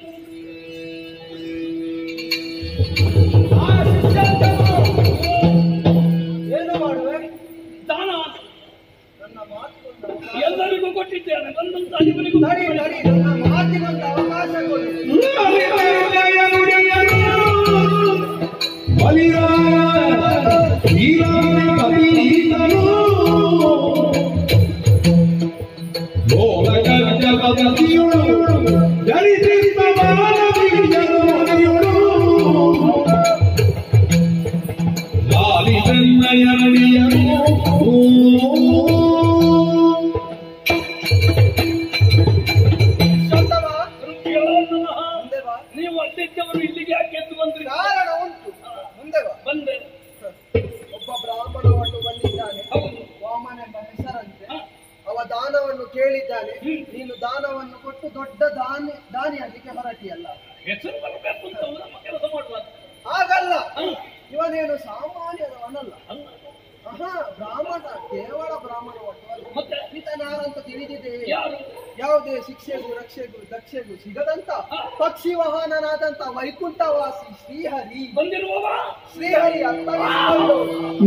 ಆ ಶಿಷ್ಯಂತರು ಏನು ಮಾಡುವೆ ದಾನ ನನ್ನ ಮಾತಿಗೊಂದು ಎಲ್ಲರಿಗೂ ಕೊಟ್ಟಿದ್ದೇನೆ ಬಂದಂತ ಅನಿಮನಿಗೂ ನಡಿ ನಡಿ ನನ್ನ ಮಾತಿಗೊಂದು ಅವಕಾಶ ಕೊಡಿ ಶಾಂತವ, ಕೇಳೋಣನಃ. ಮುಂದೆ ಬಾ ನೀವು ಅಲ್ಲಿದ್ದವರು ಇಲ್ಲಿಗೆ ಯಾಕೆ ಎದ್ದು ಬಂದ್ರಿ ಕಾರಣ ಉಂಟು ಮುಂದೆ ಬಾ ಬಂದೆ ಒಬ್ಬ ಬ್ರಾಹ್ಮಣ ಒಟ್ಟು ಬಂದಿದ್ದಾನೆ ಹೌದು ವಾಮನ ಎಂಬ ಹೆಸರಂತೆ ಹ. ಅವ ದಾನವನ್ನು ಕೇಳಿದ್ದಾನೆ ನೀನು ದಾನವನ್ನು ಕೊಟ್ಟು ದೊಡ್ಡ ದಾನಿ ದಾನಿಯಾಗಲಿಕ್ಕೆ ಹೊರಟಿಯಲ್ಲ ಹೆಸರು ಬರಬೇಕು ಅಂತ ನಮ್ಮ ಕೆಲಸ ಮಾಡುವ ಹಾಗಲ್ಲ ಹ. ಇವನೇನು ಸಾಮಾನ್ಯದವನಲ್ಲ ಅಲ್ಲ. ಆಹಾ ಬ್ರಾಹ್ಮಣ ಕೇವಲ ಬ್ರಾಹ್ಮಣ ಒಟ್ಟು ಅಲ್ಲ ಮತ್ತೆ ಈತನಾರಂತ ತಿಳಿದಿದೆ ಯಾರು ಯಾವುದೇ ಶಿಕ್ಷೆಗೂ ರಕ್ಷೆಗೂ ದಕ್ಷೆಗೂ ಸಿಗದಂತ ಪಕ್ಷಿ ವಾಹನನಾದಂತ ವೈಕುಂಠವಾಸಿ ಶ್ರೀಹರಿ ಬಂದಿರುವವ ಶ್ರೀಹರಿ ಅರ್ಥವಿಸಿಕೊಂಡು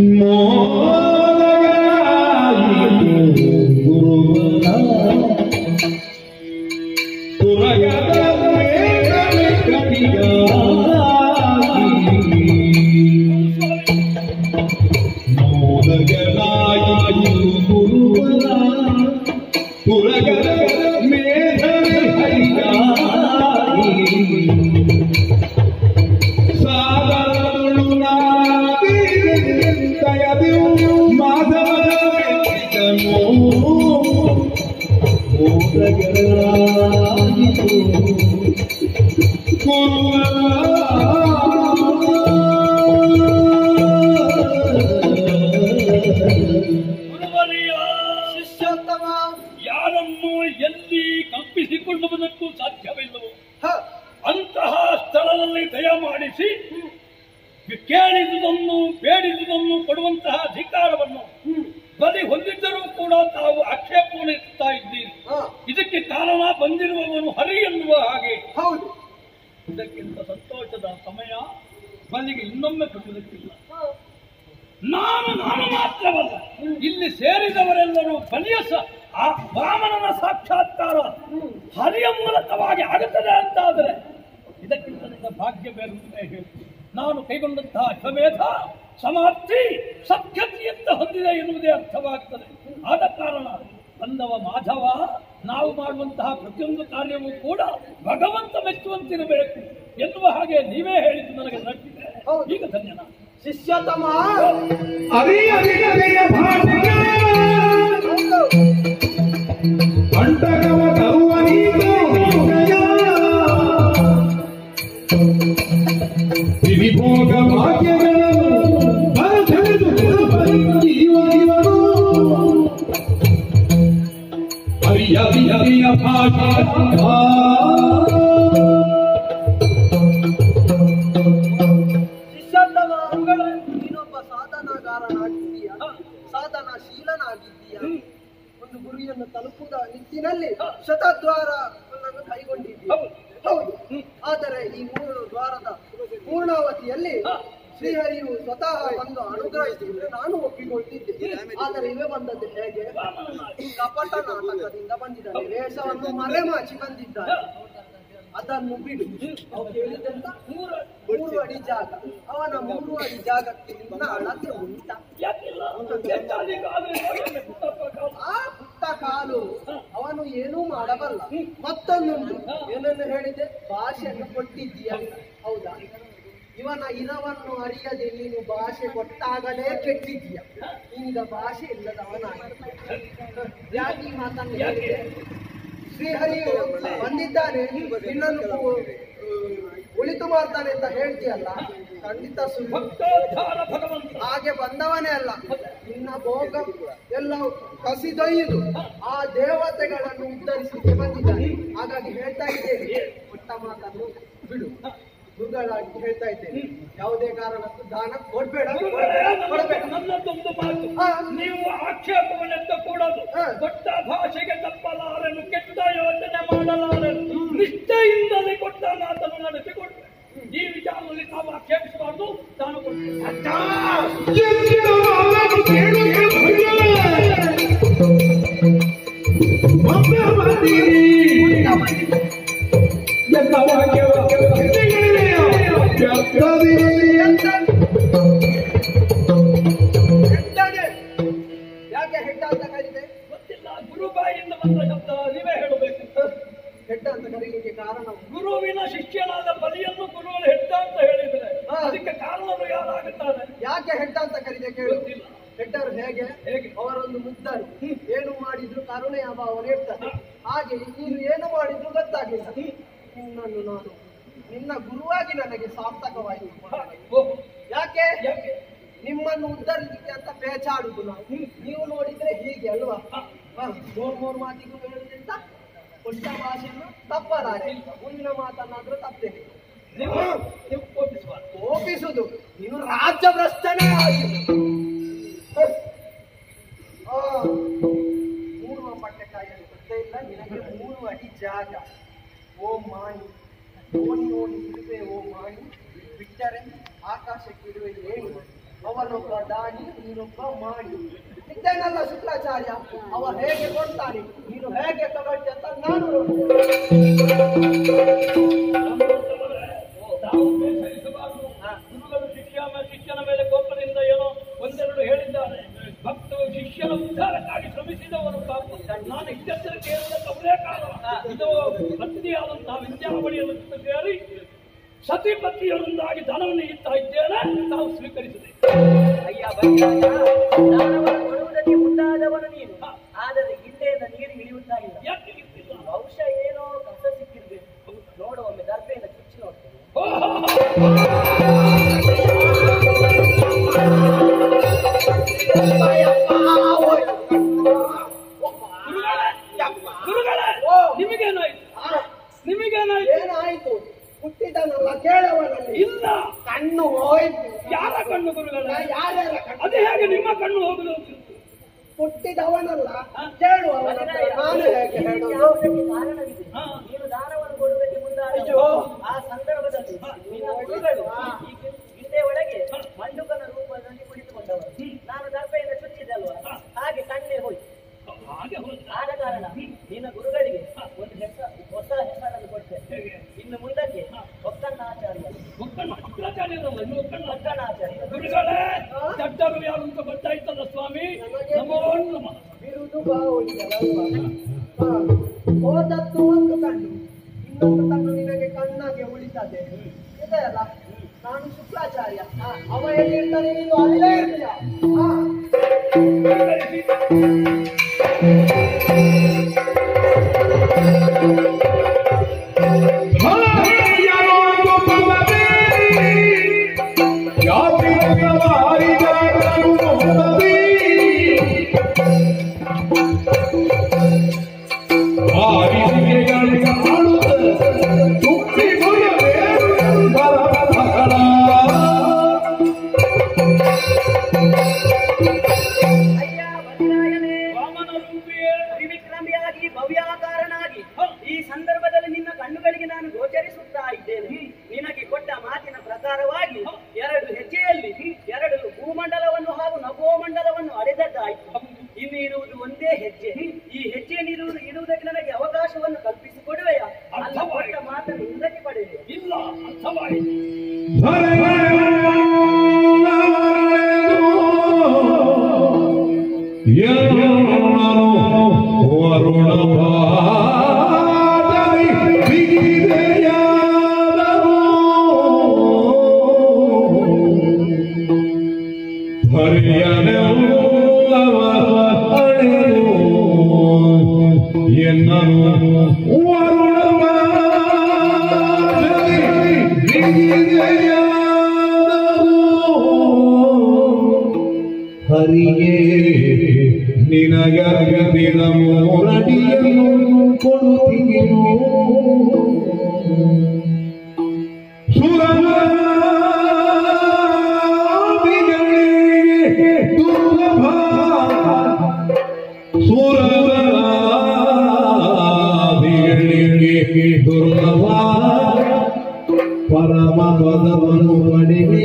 ಪುರಗದ ಮೇಧವಿ ಹರಿಯಾಗಿ ಸಾಗರದೊಳು ನಾದಯದು ಮಾಧವನ ಮೆಚ್ಚಿದನು ಮೋದಗರಾಯಿತು ಗುರುವರಿಯ ಶಿಷ್ಯೋತ್ತಮ ಯಾರನ್ನು ಎಲ್ಲಿ ಕಲ್ಪಿಸಿಕೊಳ್ಳುವುದಕ್ಕೂ ಸಾಧ್ಯವಿಲ್ಲವೋ ಹ, ಅಂತಹ ಸ್ಥಳದಲ್ಲಿ ದಯಮಾಡಿಸಿ ಕೇಳಿದುದನ್ನು ಬೇಡಿದುದನ್ನು ಕೊಡುವಂತಹ ಅಧಿಕಾರವನ್ನು ಬಲಿ ಹೊಂದಿದ್ದರೂ ಕೂಡ ತಾವು ಆಕ್ಷೇಪವನ್ನು ಎತ್ತುತ್ತಾ ಇದ್ದೀರಿ ಹ, ಇದಕ್ಕೆ ಕಾರಣ ಬಂದಿರುವವನು ಹರಿ ಎನ್ನುವ ಹಾಗೆ ಹೌದು ಇದಕ್ಕಿಂತ ಸಂತೋಷದ ಸಮಯ ಬಲಿಗೆ ಇನ್ನೊಮ್ಮೆ ಕೊಡುವುದಕ್ಕಿಲ್ಲ ನಾನು ನಾನು ಮಾತ್ರವಲ್ಲ ಇಲ್ಲಿ ಸೇರಿದವರೆಲ್ಲರೂ ಬಲಿಯ ಸ- ಆ ವಾಮನನ ಸಾಕ್ಷಾತ್ಕಾರ ಹರಿಯ ಮೂಲಕವಾಗಿ ಆಗುತ್ತದೆ ಅಂತಾದರೆ ಇದಕ್ಕಿಂತ ನನ್ನ ಭಾಗ್ಯ ಬೇರೆ ಅಂತ ಹೇಳಿ ನಾನು ಕೈಗೊಂಡಂತಹ ಅಶ್ವಮೇಧ ಸಮಾಪ್ತಿ ಸತ್ಯತೆಯಂತ ಹೊಂದಿದೆ ಎನ್ನುವುದೇ ಅರ್ಥವಾಗುತ್ತದೆ ಆದ ಕಾರಣ ಬಂದವ ಮಾಧವ ನಾವು ಮಾಡುವಂತಹ ಪ್ರತಿಯೊಂದು ಕಾರ್ಯವೂ ಕೂಡ ಭಗವಂತ ಮೆಚ್ಚುವಂತಿರಬೇಕು ಎನ್ನುವ ಹಾಗೆ ನೀವೇ ಹೇಳಿದ್ದು ನನಗೆ ನಟ್ಟಿದೆ ಈಗ ಧನ್ಯನ ಶಿಷ್ಯೋತ್ತಮ ಅರಿ ಅರಿಗದೆಯ ಭಾಷೆಯ ಹೌದು ಅಂಟಕವ ತರುವ ನೀನು ನದಿಯ ಭಾಷೆ ಆ ಶಿಷ್ಯಂದವ ನೀನೊಬ್ಬ ಸಾಧನಾಗಾರನಾಗಿದ್ದೀಯ ಸಾಧನಶೀಲನಾಗಿದ್ದೀಯ ಒಂದು ಗುರಿಯನ್ನು ತಲುಪುವ ನಿಟ್ಟಿನಲ್ಲಿ ಶತದ್ವಾರವನ್ನು ಕೈಗೊಂಡಿದ್ದೀಯ ಹೌದು ಆದರೆ ಈ ಮೂರು ದ್ವಾರದ ಪೂರ್ಣಾವತಿಯಲ್ಲಿ ಶ್ರೀಹರಿಯು ಸ್ವತಃ ಬಂದು ಅನುಗ್ರಹಿಸಿದ್ರೆ ನಾನು ಒಪ್ಪಿಕೊಳ್ತಿದ್ದೆ ಆದರೆ ಇವೆ ಬಂದದ್ದು ಹೇಗೆ ಕಪಟ ನಾಟಕದಿಂದ ಬಂದಿದ್ದಾನೆ ವೇಷವನ್ನು ಮರೆಮಾಚಿ ಬಂದಿದ್ದಾನೆ ಅದನ್ನು ಬಿಡು ಅವು ಕೇಳಿದಂತ ಮೂರು ಅಡಿ ಜಾಗ ಅವನ ಮೂರು ಅಡಿ ಜಾಗಕ್ಕೆ ನಿನ್ನ ಅಳತೆ ಉಂಟ ಯಾಕಿಲ್ಲ ಹೆಚ್ಚಾಗಿ ಕಾಲು ನೋಡಿ ಪುಟ್ಟಪ್ಪ ಕಾಲು. ಆ ಪುಟ್ಟ ಕಾಲು ಅವನು ಏನೂ ಮಾಡಬಲ್ಲ ಮತ್ತೊಂದು ಏನನ್ನು ಹೇಳಿದೆ ಭಾಷೆಯನ್ನು ಕೊಟ್ಟಿದ್ದೀಯ ಹೌದಾ ಇವನ ಇರವನ್ನು ಅರಿಯದೆ ನೀನು ಭಾಷೆ ಕೊಟ್ಟಾಗಲೇ ಕೆಟ್ಟಿದ್ದೀಯ ಈಗ ಭಾಷೆ ಇಲ್ಲದವನಾಗಿ ಯಾಕೆ ಈ ಮಾತನ್ನು ಹೇಳಿದೆ ಶ್ರೀಹರಿಯು ಬಂದಿದ್ದಾನೆ ನಿನ್ನನ್ನು ಆ, ಉಳಿತು ಮಾಡ್ತಾನೆ ಅಂತ ಹೇಳ್ತೀಯಲ್ಲ ಖಂಡಿತ ಸುಳ್ಳು ಭಕ್ತೋದ್ಧಾರ ಭಗವಂತ ಹಾಗೆ ಬಂದವನೇ ಅಲ್ಲ ನಿನ್ನ ಭೋಗ ಎಲ್ಲ ಕಸಿದೊಯ್ಯುದು ಆ ದೇವತೆಗಳನ್ನು ಉದ್ಧರಿಸಲಿಕ್ಕೆ ಬಂದಿದ್ದಾನೆ ಹಾಗಾಗಿ ಹೇಳ್ತಾ ಇದ್ದೇನೆ ಪುಟ್ಟ ಮಾತನ್ನು ಬಿಡು ಗುರುಗಳಾಗಿ ಹೇಳ್ತಾ ಇದ್ದೇನೆ ಯಾವುದೇ ಕಾರಣಕ್ಕೂ ದಾನ ಕೊಡ್ಬೇಡ ಕೊಡಬೇಡ ನನ್ನದೊಂದು ಮಾತು ಹಾ. ನೀವು ಆಕ್ಷೇಪವನ್ನೆತ್ತ ಕೂಡದು ಹಾ. ದೊಡ್ಡ ಭಾಷೆಗೆ ತಪ್ಪಲಾರನು ಕೆಟ್ಟ ಯೋಚನೆ ಮಾಡಲಾರನು ನಿಷ್ಠೆಯಿಂದಲೇ ಕೊಟ್ಟ ಮಾತನ್ನು ನಡೆಸಿಕೊಡ್ಬೇಕು ಈ ವಿಚಾರದಲ್ಲಿ ತಾವು ಆಕ್ಷೇಪಿಸಬಾರ್ದು ತಾನು ಕೊಡ್ತೇನೆ ಎಂದಿನ ಮಾತನ್ನು ಕೇಳುತ್ತೆ ಭಯ. ಒಮ್ಮೆ ಬಂದಿರಿ. ಎಂತ ವಾಕ್ಯ ಹಿಡಿಗಳಿವೆಯ ವ್ಯರ್ಥವಿರಲಿ ಅಂತ. ಹೆಡ್ಡಾಗೆ. ಯಾಕೆ ಹೆಡ್ಡ ಅಂತ ಕರೀತೆ ಗೊತ್ತಿಲ್ಲ ಗುರು ಬಾಯಿಂದ ಬಂದ ಶಬ್ದ ನೀವೇ ಹೇಳಬೇಕು ಹೆಡ್ಡ ಅಂತ ಕರೀಲಿಕ್ಕೆ ಕಾರಣ ಗುರುವಿನ ಶಿಷ್ಯನಾದ ಬಲಿಯನ್ನು ಗುರುಗಳು ಹೆಡ್ಡ ಅಂತ ಹೇಳಿದ್ರೆ ಹಾ. ಅದಕ್ಕೆ ಕಾರಣರು ಯಾರಾಗುತ್ತಾರೆ ಯಾಕೆ ಹೆಡ್ಡ ಅಂತ ಕರೀದೆ ಕೇಳು ಗೊತ್ತಿಲ್ಲ. ಹೆಡ್ಡರು ಹೇಗೆ ಹೇಗೆ? ಅವರೊಂದು ಮುದ್ದರು ಏನು ಮಾಡಿದ್ರು ಕರುಣೆಯ ಭಾವ ಇರ್ತದೆ ಹಾಗೆ ನೀನು ಏನು ಮಾಡಿದ್ರು ಗೊತ್ತಾಗಿಲ್ಲ ನಿನ್ನನ್ನು ನಾನು ನಿನ್ನ ಗುರುವಾಗಿ ನನಗೆ ಸಾರ್ಥಕವಾಯಿತು ಓಹ್, ಯಾಕೆ ಯಾಕೆ ನಿಮ್ಮನ್ನು ಉದ್ಧರಿಸಲಿಕ್ಕೆ ಅಂತ ಪೇಚಾಡುದು ನಾವು ನೀವು ನೋಡಿದ್ರೆ ಹೀಗೆ ಅಲ್ವಾ ಹ, ಮೂರ್ ಮೂರು ಮಾತಿಗೂ ಹೇಳುವುದಂತ ಕೊಟ್ಟ ಭಾಷೆಯನ್ನು ತಪ್ಪಲಾರೆ ಮುಂದಿನ ಮಾತನ್ನಾದ್ರೂ ತಪ್ಪೇನೆ ನೀವು ನೀವು ಕೋಪಿಸಬಾರ್ದು ಕೋಪಿಸುದು ನೀನು ರಾಜ್ಯ ಭ್ರಷ್ಟನೇ ಆಗಿ ಹ. ಆ, ಮೂಡುವ ಪಟ್ಟಕ್ಕಾಗಿ ಗೊತ್ತೇ ಇಲ್ಲ ನಿನಗೆ ಮೂರು ಅಡಿ ಜಾಗ ಓ ಮಾಣಿ ಓಣಿ ಓಣಿ ಇರುವೆ ಓ ಮಾಣಿ ಬಿಟ್ಟರೆ ಆಕಾಶಕ್ಕೆ ಇರುವೆ ಏಣಿ ಅವನೊಬ್ಬ ದಾನಿ ನೀನೊಬ್ಬ ಮಾಡಿ ಇದ್ದೇನಲ್ಲ ಶುಕ್ರಾಚಾರ್ಯ ಅವ ಹೇಗೆ ಕೊಡ್ತಾನೆ ನೀನು ಹೇಗೆ ತಗೊಳ್ತಿ ಅಂತ ನಾನು ನಾವು ಬೇಸರಿಸಬಾರದು ಗುರುಗಳು ಶಿಷ್ಯ ಮ- ಶಿಷ್ಯನ ಮೇಲೆ ಕೋಪದಿಂದ ಏನೋ ಒಂದೆರಡು ಹೇಳಿದ್ದಾರೆ ಭಕ್ತರು ಶಿಷ್ಯನ ಉದ್ಧಾರಕ್ಕಾಗಿ ಶ್ರಮಿಸಿದವರು ಪಾಪ ನಾನು ಇಷ್ಟೆಚ್ಚರಿಕೆ ಕೇಳಿದ ಅವರೇ ಕಾರಣ ಇದು ಪತ್ನಿಯಾದಂತಹ ವಿದ್ಯಾವಳಿಯನ್ನು ಜೊತೆ ಸೇರಿ ಸತಿ ಪತ್ನಿಯರೊಂದಾಗಿ ಧನವನ್ನು ಇಡ್ತಾ ಇದ್ದೇನೆ ನಾವು ಸ್ವೀಕರಿಸಿದೆ ಅಯ್ಯ ಬಲಿರಾಜ ದಾನವನ್ನು ಕೊಡುವುದಕ್ಕೆ ಮುಂದಾದವನು ನೀನು ಆದರೆ ಗಿಂಡೆಯಿಂದ ನೀರು ಇಳಿಯುತ್ತಾ ಇಲ್ಲ ಯಾಕೆ ಇರ್ತಿಲ್ಲ ಬಹುಶಃ ಏನೋ ಕಸ ಸಿಕ್ಕಿರ್ಬೇಕು ನೋಡು ಒಮ್ಮೆ ದರ್ಬೆಯಿಂದ ಚುಚ್ಚಿ ನೋಡ್ತೇನೆ ಗುರುಗಳೇ ನಿಮಗೇನಾಯ್ತು ನಿಮಗೇನಾಯ್ತು ಏನಾಯ್ತು ಹುಟ್ಟಿದನಲ್ಲ ಕೇಳವನಲ್ಲಿ ಇಲ್ಲ ಕಣ್ಣು ಹೋಯ್ತು ಯಾರ ಕಣ್ಣು ಗುರುಗಳೇ ಯಾರ್ಯಾರ ಕಣ್ಣು ಅದು ಹೇಗೆ ನಿಮ್ಮ ಕಣ್ಣು ಹೋಗುದು ಹುಟ್ಟಿದವನಲ್ಲ ಕೇಳುವವನ ಹತ್ರ ನಾನು ಹೇಗೆ ಹೇಳೋದು ಯಾವುದಕ್ಕೆ ಕಾರಣವಿದೆ ಹಾ. ನೀನು ದಾನವನ್ನು ಕೊಡುವುದಕ್ಕೆ ಮುಂದಾದ ಅಯ್ಯೋ. ಆ ಸಂದರ್ಭದಲ್ಲಿ ನಿನ್ನ ಗುರುಗಳು ಈ ಗಿ- ಗಿಂಡೆ ಒಳಗೆ ಮಂಡುಕನ ರೂಪದಲ್ಲಿ ಕುಳಿತುಕೊಂಡವರು ನಾನು ದರ್ಬೆಯಿಂದ ಚುಚ್ಚಿದೆ ಅಲ್ವಾ ಹಾಗೆ ಕಣ್ಣೇ ಹೋಯ್ತು ಹಾಗೆ ಹೋದ ಆದ ಕಾರಣ ನಿನ್ನ ಗುರುಗಳಿಗೆ ಒಂದು ಹೆಸರು ಹೊಸ ಹೆಸರನ್ನು ಕೊಡ್ತೇನೆ ಇನ್ನು ಮುಂದಕ್ಕೆ ಒಕ್ಕನ್ನಾಚಾರ್ಯ ಒಕ್ಕಣ್ಣ ಶುಕ್ರಾಚಾರ್ಯರಲ್ಲ ಇನ್ನು ಒಕ್ಕಣ್ಣ ಒಕ್ಕನ್ನಾಚಾರ್ಯ ಗುರುಗಳೇ ದಡ್ಡರು ಯಾರು ಅಂತ ಗೊತ್ತಾಯ್ತಲ್ಲ ಸ್ವಾಮಿ ನಮೋ ನಮಃ ಬಿರುದು ಬಾವುಳಿಗಳಲ್ವಾ ಹಾ. ಹೋದದ್ದು ಒಂದು ಕಣ್ಣು ಇನ್ನೊಂದು ಕಣ್ಣು ನಿನಗೆ ಕಣ್ಣಾಗೆ ಉಳಿತದೆ ಇದೆ ಅಲ್ಲ ನಾನು ಶುಕ್ರಾಚಾರ್ಯ ಹಾ. ಅವ ಎಲ್ಲಿರ್ತಾನೆ ನೀನು ಅಲ್ಲೇ ಇರ್ತೀಯ ಹಾ. ಹಲಹೆಯರೊಂದು ಪದವೇ ಯಾತ್ರಿಗಳ ಹರಿದಾಡಲು ಹೊರದಿ. ಆ ಬಳಿಗೆ ಮಾಡುತ್ತೆ ತುಂಬಿ ಬರಲೇ ಬರಬರ ಅಯ್ಯ ಬಲಿರಾಯನೇ ವಾಮನ ರೂಪಿಯೇ ತ್ರಿವಿಕ್ರಮಿಯಾಗಿ ಭವ್ಯಾಕಾರನಾಗಿ ಈ ಸಂದರ್ಭದಲ್ಲಿ ನಿನ್ನ ಕಣ್ಣುಗಳಿಗೆ ನಾನು ಗೋಚರಿಸುತ್ತಾ ಇದ್ದೇನೆ ನಿನಗೆ ಕೊಟ್ಟ ಮಾತಿನ ಪ್ರಕಾರವಾಗಿ ಎರಡು ಹೆಜ್ಜೆಯಲ್ಲಿ ಎರಡು ಭೂಮಂಡಲವನ್ನು ಹಾಗೂ ನಭೋಮಂಡಲವನ್ನು ಅಳೆದದ್ದಾಯಿತು ಇನ್ನು ಇರುವುದು ಒಂದೇ ಹೆಜ್ಜೆ ಈ ಹೆಜ್ಜೆಯನ್ನಿರುವುದು ಇರುವುದಕ್ಕೆ ನನಗೆ ಅವಕಾಶವನ್ನು ಕಲ್ಪಿಸಿಕೊಡುವೆಯಾ ಅಲ್ಲ ಕೊಟ್ಟ ಮಾತನ್ನು ಹಿಂದಕ್ಕೆ ಪಡೆಯುವೆ ಇಲ್ಲ ಅರ್ಥವಾಯಿತು ಹರಿಗೆ ನಿನಗದಿನ ಮೂರಡಿಯನ್ನು ಕೊಡುತ್ತೀನು ಸುರವಿಗಳಿಗೆ ದುರ್ಲಭ ಸುರವಿಗಳಿಗೆ ದುರ್ಲಭ ಪರಮ ಪದವನ್ನು ಪಡೆಗೆ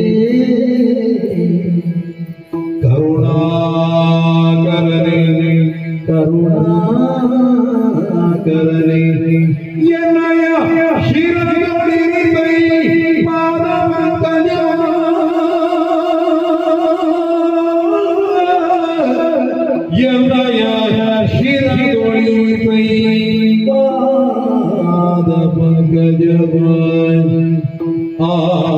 ಕರುಣಾಕರನೆ ಕರುಣಾಕರನೆ ಎನ್ನಯ ಶಿರದೊಳಿರಿದೈ ಪಾದವಂತನ ಎನ್ನಯ ಶಿರದೊಳಿರಿದೈ ಪಾದ ಪಂಕಜವಾಯ್ ಆ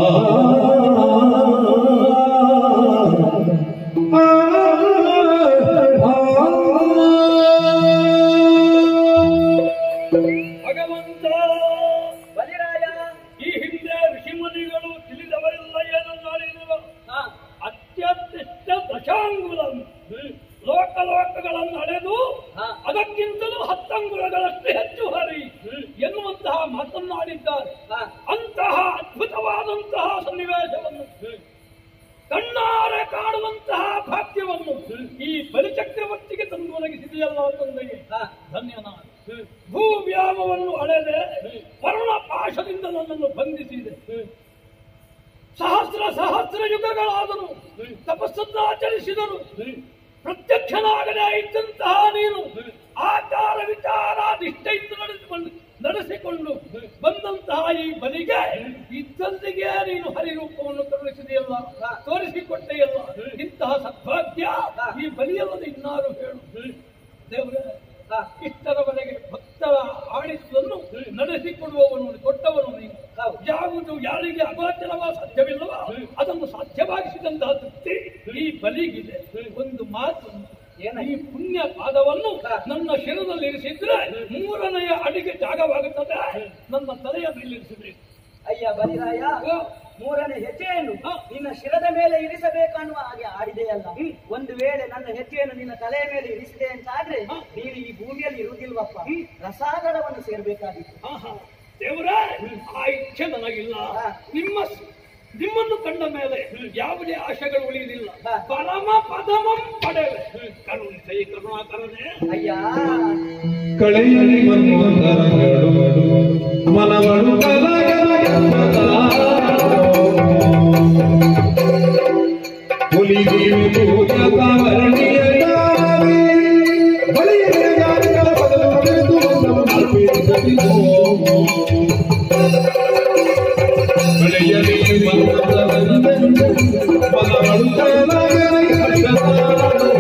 ಭಗವಂತ ಬಲಿರಾಯ ಈ ಹಿಂದೆ ಋಷಿಮುನಿಗಳು ತಿಳಿದವರೆಲ್ಲ ಏನನ್ನಾಡಿದರು ಹಾ ಅತ್ಯಂತಿಷ್ಟ ದಶಾಂಗುಲಂ ಲೋಕ ಲೋಕಗಳನ್ನು ಅಳೆದು ಹಾ. ಅದಕ್ಕಿಂತಲೂ ಹತ್ತಂಗುಲಗಳಷ್ಟು ಹೆಚ್ಚು ಹರಿ ಎನ್ನುವಂತಹ ಮಾತನ್ನಾಡಿದ್ದಾರೆ ಹಾ ಅಂತಹ ಅದ್ಭುತವಾದಂತಹ ಸನ್ನಿವೇಶವನ್ನು ಕಣ್ಣಾರೆ ಕಾಣುವಂತಹ ಭಾಗ್ಯವನ್ನು ಈ ಬಲಿಚಕ್ರವರ್ತಿಗೆ ತಂದು ಒದಗಿಸಿದೆಯಲ್ಲ ತಂದೆಗೆ ಹಾ ಧನ್ಯನಾದ ಭೂವ್ಯಾಮವನ್ನು ಅಳೆದೆ ವರುಣ ಪಾಶದಿಂದ ನನ್ನನ್ನು ಬಂಧಿಸಿದೆ ಸಹಸ್ರ ಸಹಸ್ರ ಯುಗಗಳಾದನು ತಪಸ್ಸನ್ನಾಚರಿಸಿದರು ಪ್ರತ್ಯಕ್ಷನಾಗದೆ ಇದ್ದಂತಹ ನೀನು ಆಚಾರ ವಿಚಾರ ನಿಷ್ಠೆಯಿಂದ ನಡೆಸಿಕೊಂಡು ನಡೆಸಿಕೊಂಡು ಬಂದಂತಹ ಈ ಬಲಿಗೆ ಇದ್ದಲ್ಲಿಗೆ ನೀನು ಹರಿರೂಪವನ್ನು ಕರುಣಿಸಿದೆಯಲ್ಲ ತೋರಿಸಿಕೊಟ್ಟೆಯಲ್ಲ ಇಂತಹ ಸದ್ಭಾಗ್ಯ ಈ ಬಲಿಯಲ್ಲದೆ ಇನ್ನಾರು ಹೇಳು ದೇವರೇ ಹಾ ಇಷ್ಟರವರೆಗೆ ಭಕ್ತರ ಆಡಿಸುವುದನ್ನು ನಡೆಸಿಕೊಡುವವನು ಕೊಟ್ಟವನು ನೀನು ಹೌದು. ಯಾವುದು ಯಾರಿಗೆ ಅಗೋಚರವ ಸಾಧ್ಯವಿಲ್ಲವ ಅದನ್ನು ಸಾಧ್ಯವಾಗಿಸಿದಂತಹ ತೃಪ್ತಿ ಈ ಬಲಿಗಿದೆ ಒಂದು ಮಾತು ಈ ಪುಣ್ಯ ಪಾದವನ್ನು ನನ್ನ ಶಿರದಲ್ಲಿ ಇರಿಸಿದ್ರೆ ಮೂರನೆಯ ಅಡಿಗೆ ಜಾಗವಾಗುತ್ತದೆ ನನ್ನ ತಲೆಯ ಮೇಲಿರಿಸಬೇಕು ಅಯ್ಯ ಬಲಿರಾಯ ಮೂರನೇ ಹೆಜ್ಜೆಯನ್ನು ನಿನ್ನ ಶಿರದ ಮೇಲೆ ಇರಿಸಬೇಕನ್ನುವ ಹಾಗೆ ಆಡಿದೆಯಲ್ಲ ಒಂದು ವೇಳೆ ನನ್ನ ಹೆಜ್ಜೆಯನ್ನು ನಿನ್ನ ತಲೆಯ ಮೇಲೆ ಇರಿಸಿದೆ ಅಂತಾದ್ರೆ ನೀನು ಈ ಭೂಮಿಯಲ್ಲಿ ಇರುವುದಿಲ್ವಪ್ಪ ರಸಾಗರವನ್ನು ಸೇರ್ಬೇಕಾಗಿತ್ತು ಆಹಾ, ದೇವರೇ ಆ ಇಚ್ಛೆ ನನಗಿಲ್ಲ ಹಾ. ನಿಮ್ಮ ನಿಮ್ಮನ್ನು ಕಂಡ ಮೇಲೆ ಯಾವುದೇ ಆಶೆಗಳು ಉಳಿಯುವುದಿಲ್ಲ ಹಾ. ಪರಮ ಪದಮಂ ಪಡೆವೆ ಕರುಣಿಸೈ ಕರುಣಾಕರನೇ ಅಯ್ಯ ಕಳೆಯಲಿ ಮನ್ಮಥರಗಳು ಮನಗಳು ಹುಲಿಗೆ ಪೂಜಕ ವರ್ಣಿಯದಾಗಿ ಬಳಿಯ ಜಾತಿಗಳ ಪದವು ಬೆಳೆದು ಬಂದವನು ಅರ್ಪಿಸದಿರೋ. ಕಳೆಯಲಿ ಮನ್ಮಥರಗಳು ಮನಗಳು ಕಲಗಲಿ ಹರ್ಷತಾಳು.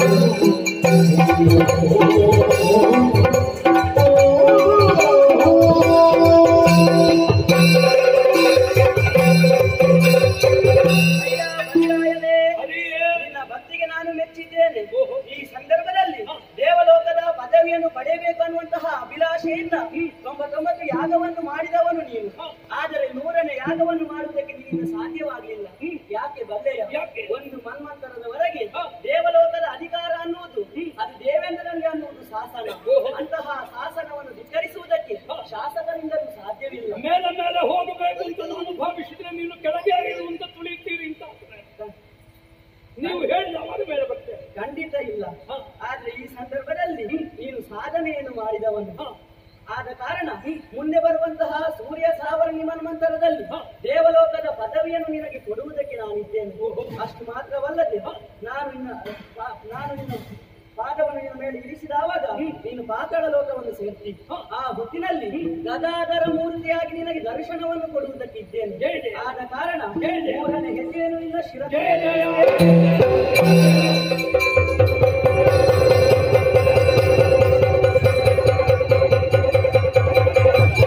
ಅಯ್ಯ ಬಲಿರಾಯನೇ ಹರಿಯೇ ನಿನ್ನ ಭಕ್ತಿಗೆ ನಾನು ಮೆಚ್ಚಿದ್ದೇನೆ ಈ ಸಂದರ್ಭದಲ್ಲಿ ದೇವಲೋಕದ ಪದವಿಯನ್ನು ಪಡೆಯಬೇಕನ್ನುವಂತಹ ಅಭಿಲಾಷೆಯಿಂದ ತೊಂಬತ್ತೊಂಬತ್ತು ಯಾಗವನ್ನು ಮಾಡಿದವನು ನೀನು ಆದರೆ ನೂರನೇ ಯಾಗವನ್ನು ಮಾಡುವುದಕ್ಕೆ ನಿನ್ನಿಂದ ಸಾಧ್ಯವಾಗಲಿಲ್ಲ ಯಾಕೆ ಬಲ್ಲೆಯ ಯಾಕೆ? ಒಂದು ಮನ್ವಂತರದವರೆಗೆ ದೇವಲೋಕದ ಅಧಿಕಾರ ಅನ್ನುವುದು ಅದು ದೇವೇಂದ್ರನಿಗೆ ಅನ್ನುವುದು ಶಾಸನ ಅಂತಹ ಶಾಸನವನ್ನು ಧಿಕ್ಕರಿಸುವುದಕ್ಕೆ ಶಾಸಕರಿಂದಲೂ ಸಾಧ್ಯವಿಲ್ಲ ಮೇಲೆ ಮೇಲೆ ಹೋಗಬೇಕು ಅಂತ ನಾನು ಭಾವಿಸಿದ್ರೆ ನೀನು ಕೆಳಗೆ ಇರುವಂತ ತುಳಿತೀರಿ ಅಂತ ಆಗ್ತದೆ. ನೀವು ಹೇಳಿದವಾಗ ಮೇಲೆ ಬರ್ತೇನೆ ಖಂಡಿತ ಇಲ್ಲ ಆದ್ರೆ ಈ ಸಂದರ್ಭದಲ್ಲಿ ನೀನು ಸಾಧನೆಯನ್ನು ಮಾಡಿದವನು ಆದ ಕಾರಣ ಮುಂದೆ ಬರುವಂತಹ ಸೂರ್ಯ ಸಾವರ ನಿಮನ್ಮಂತರದಲ್ಲಿ ದೇವಲೋಕದ ಪದವಿಯನ್ನು ನಿನಗೆ ಕೊಡುವುದಕ್ಕೆ ನಾನಿದ್ದೇನೆ ಅಷ್ಟು ಮಾತ್ರವಲ್ಲದೆ ನಾನು ನಿನ್ನ ಪಾ- ನಾನು ನಿನ್ನ ಪಾದವನ್ನು ನಿನ್ನ ಮೇಲೆ ಇರಿಸಿದವಾಗ ನೀನು ಪಾತಾಳ ಲೋಕವನ್ನು ಸೇರ್ತಿ ಆ ಹೊತ್ತಿನಲ್ಲಿ ಗದಾಧರ ಮೂರ್ತಿಯಾಗಿ ನಿನಗೆ ದರ್ಶನವನ್ನು ಕೊಡುವುದಕ್ಕೆ ಇದ್ದೇನೆ ಆದ ಕಾರಣ ಮೂರನೇ ಹೆಜ್ಜೆಯನ್ನು ನಿನ್ನ ಶಿರ ಜಯ ಜಯ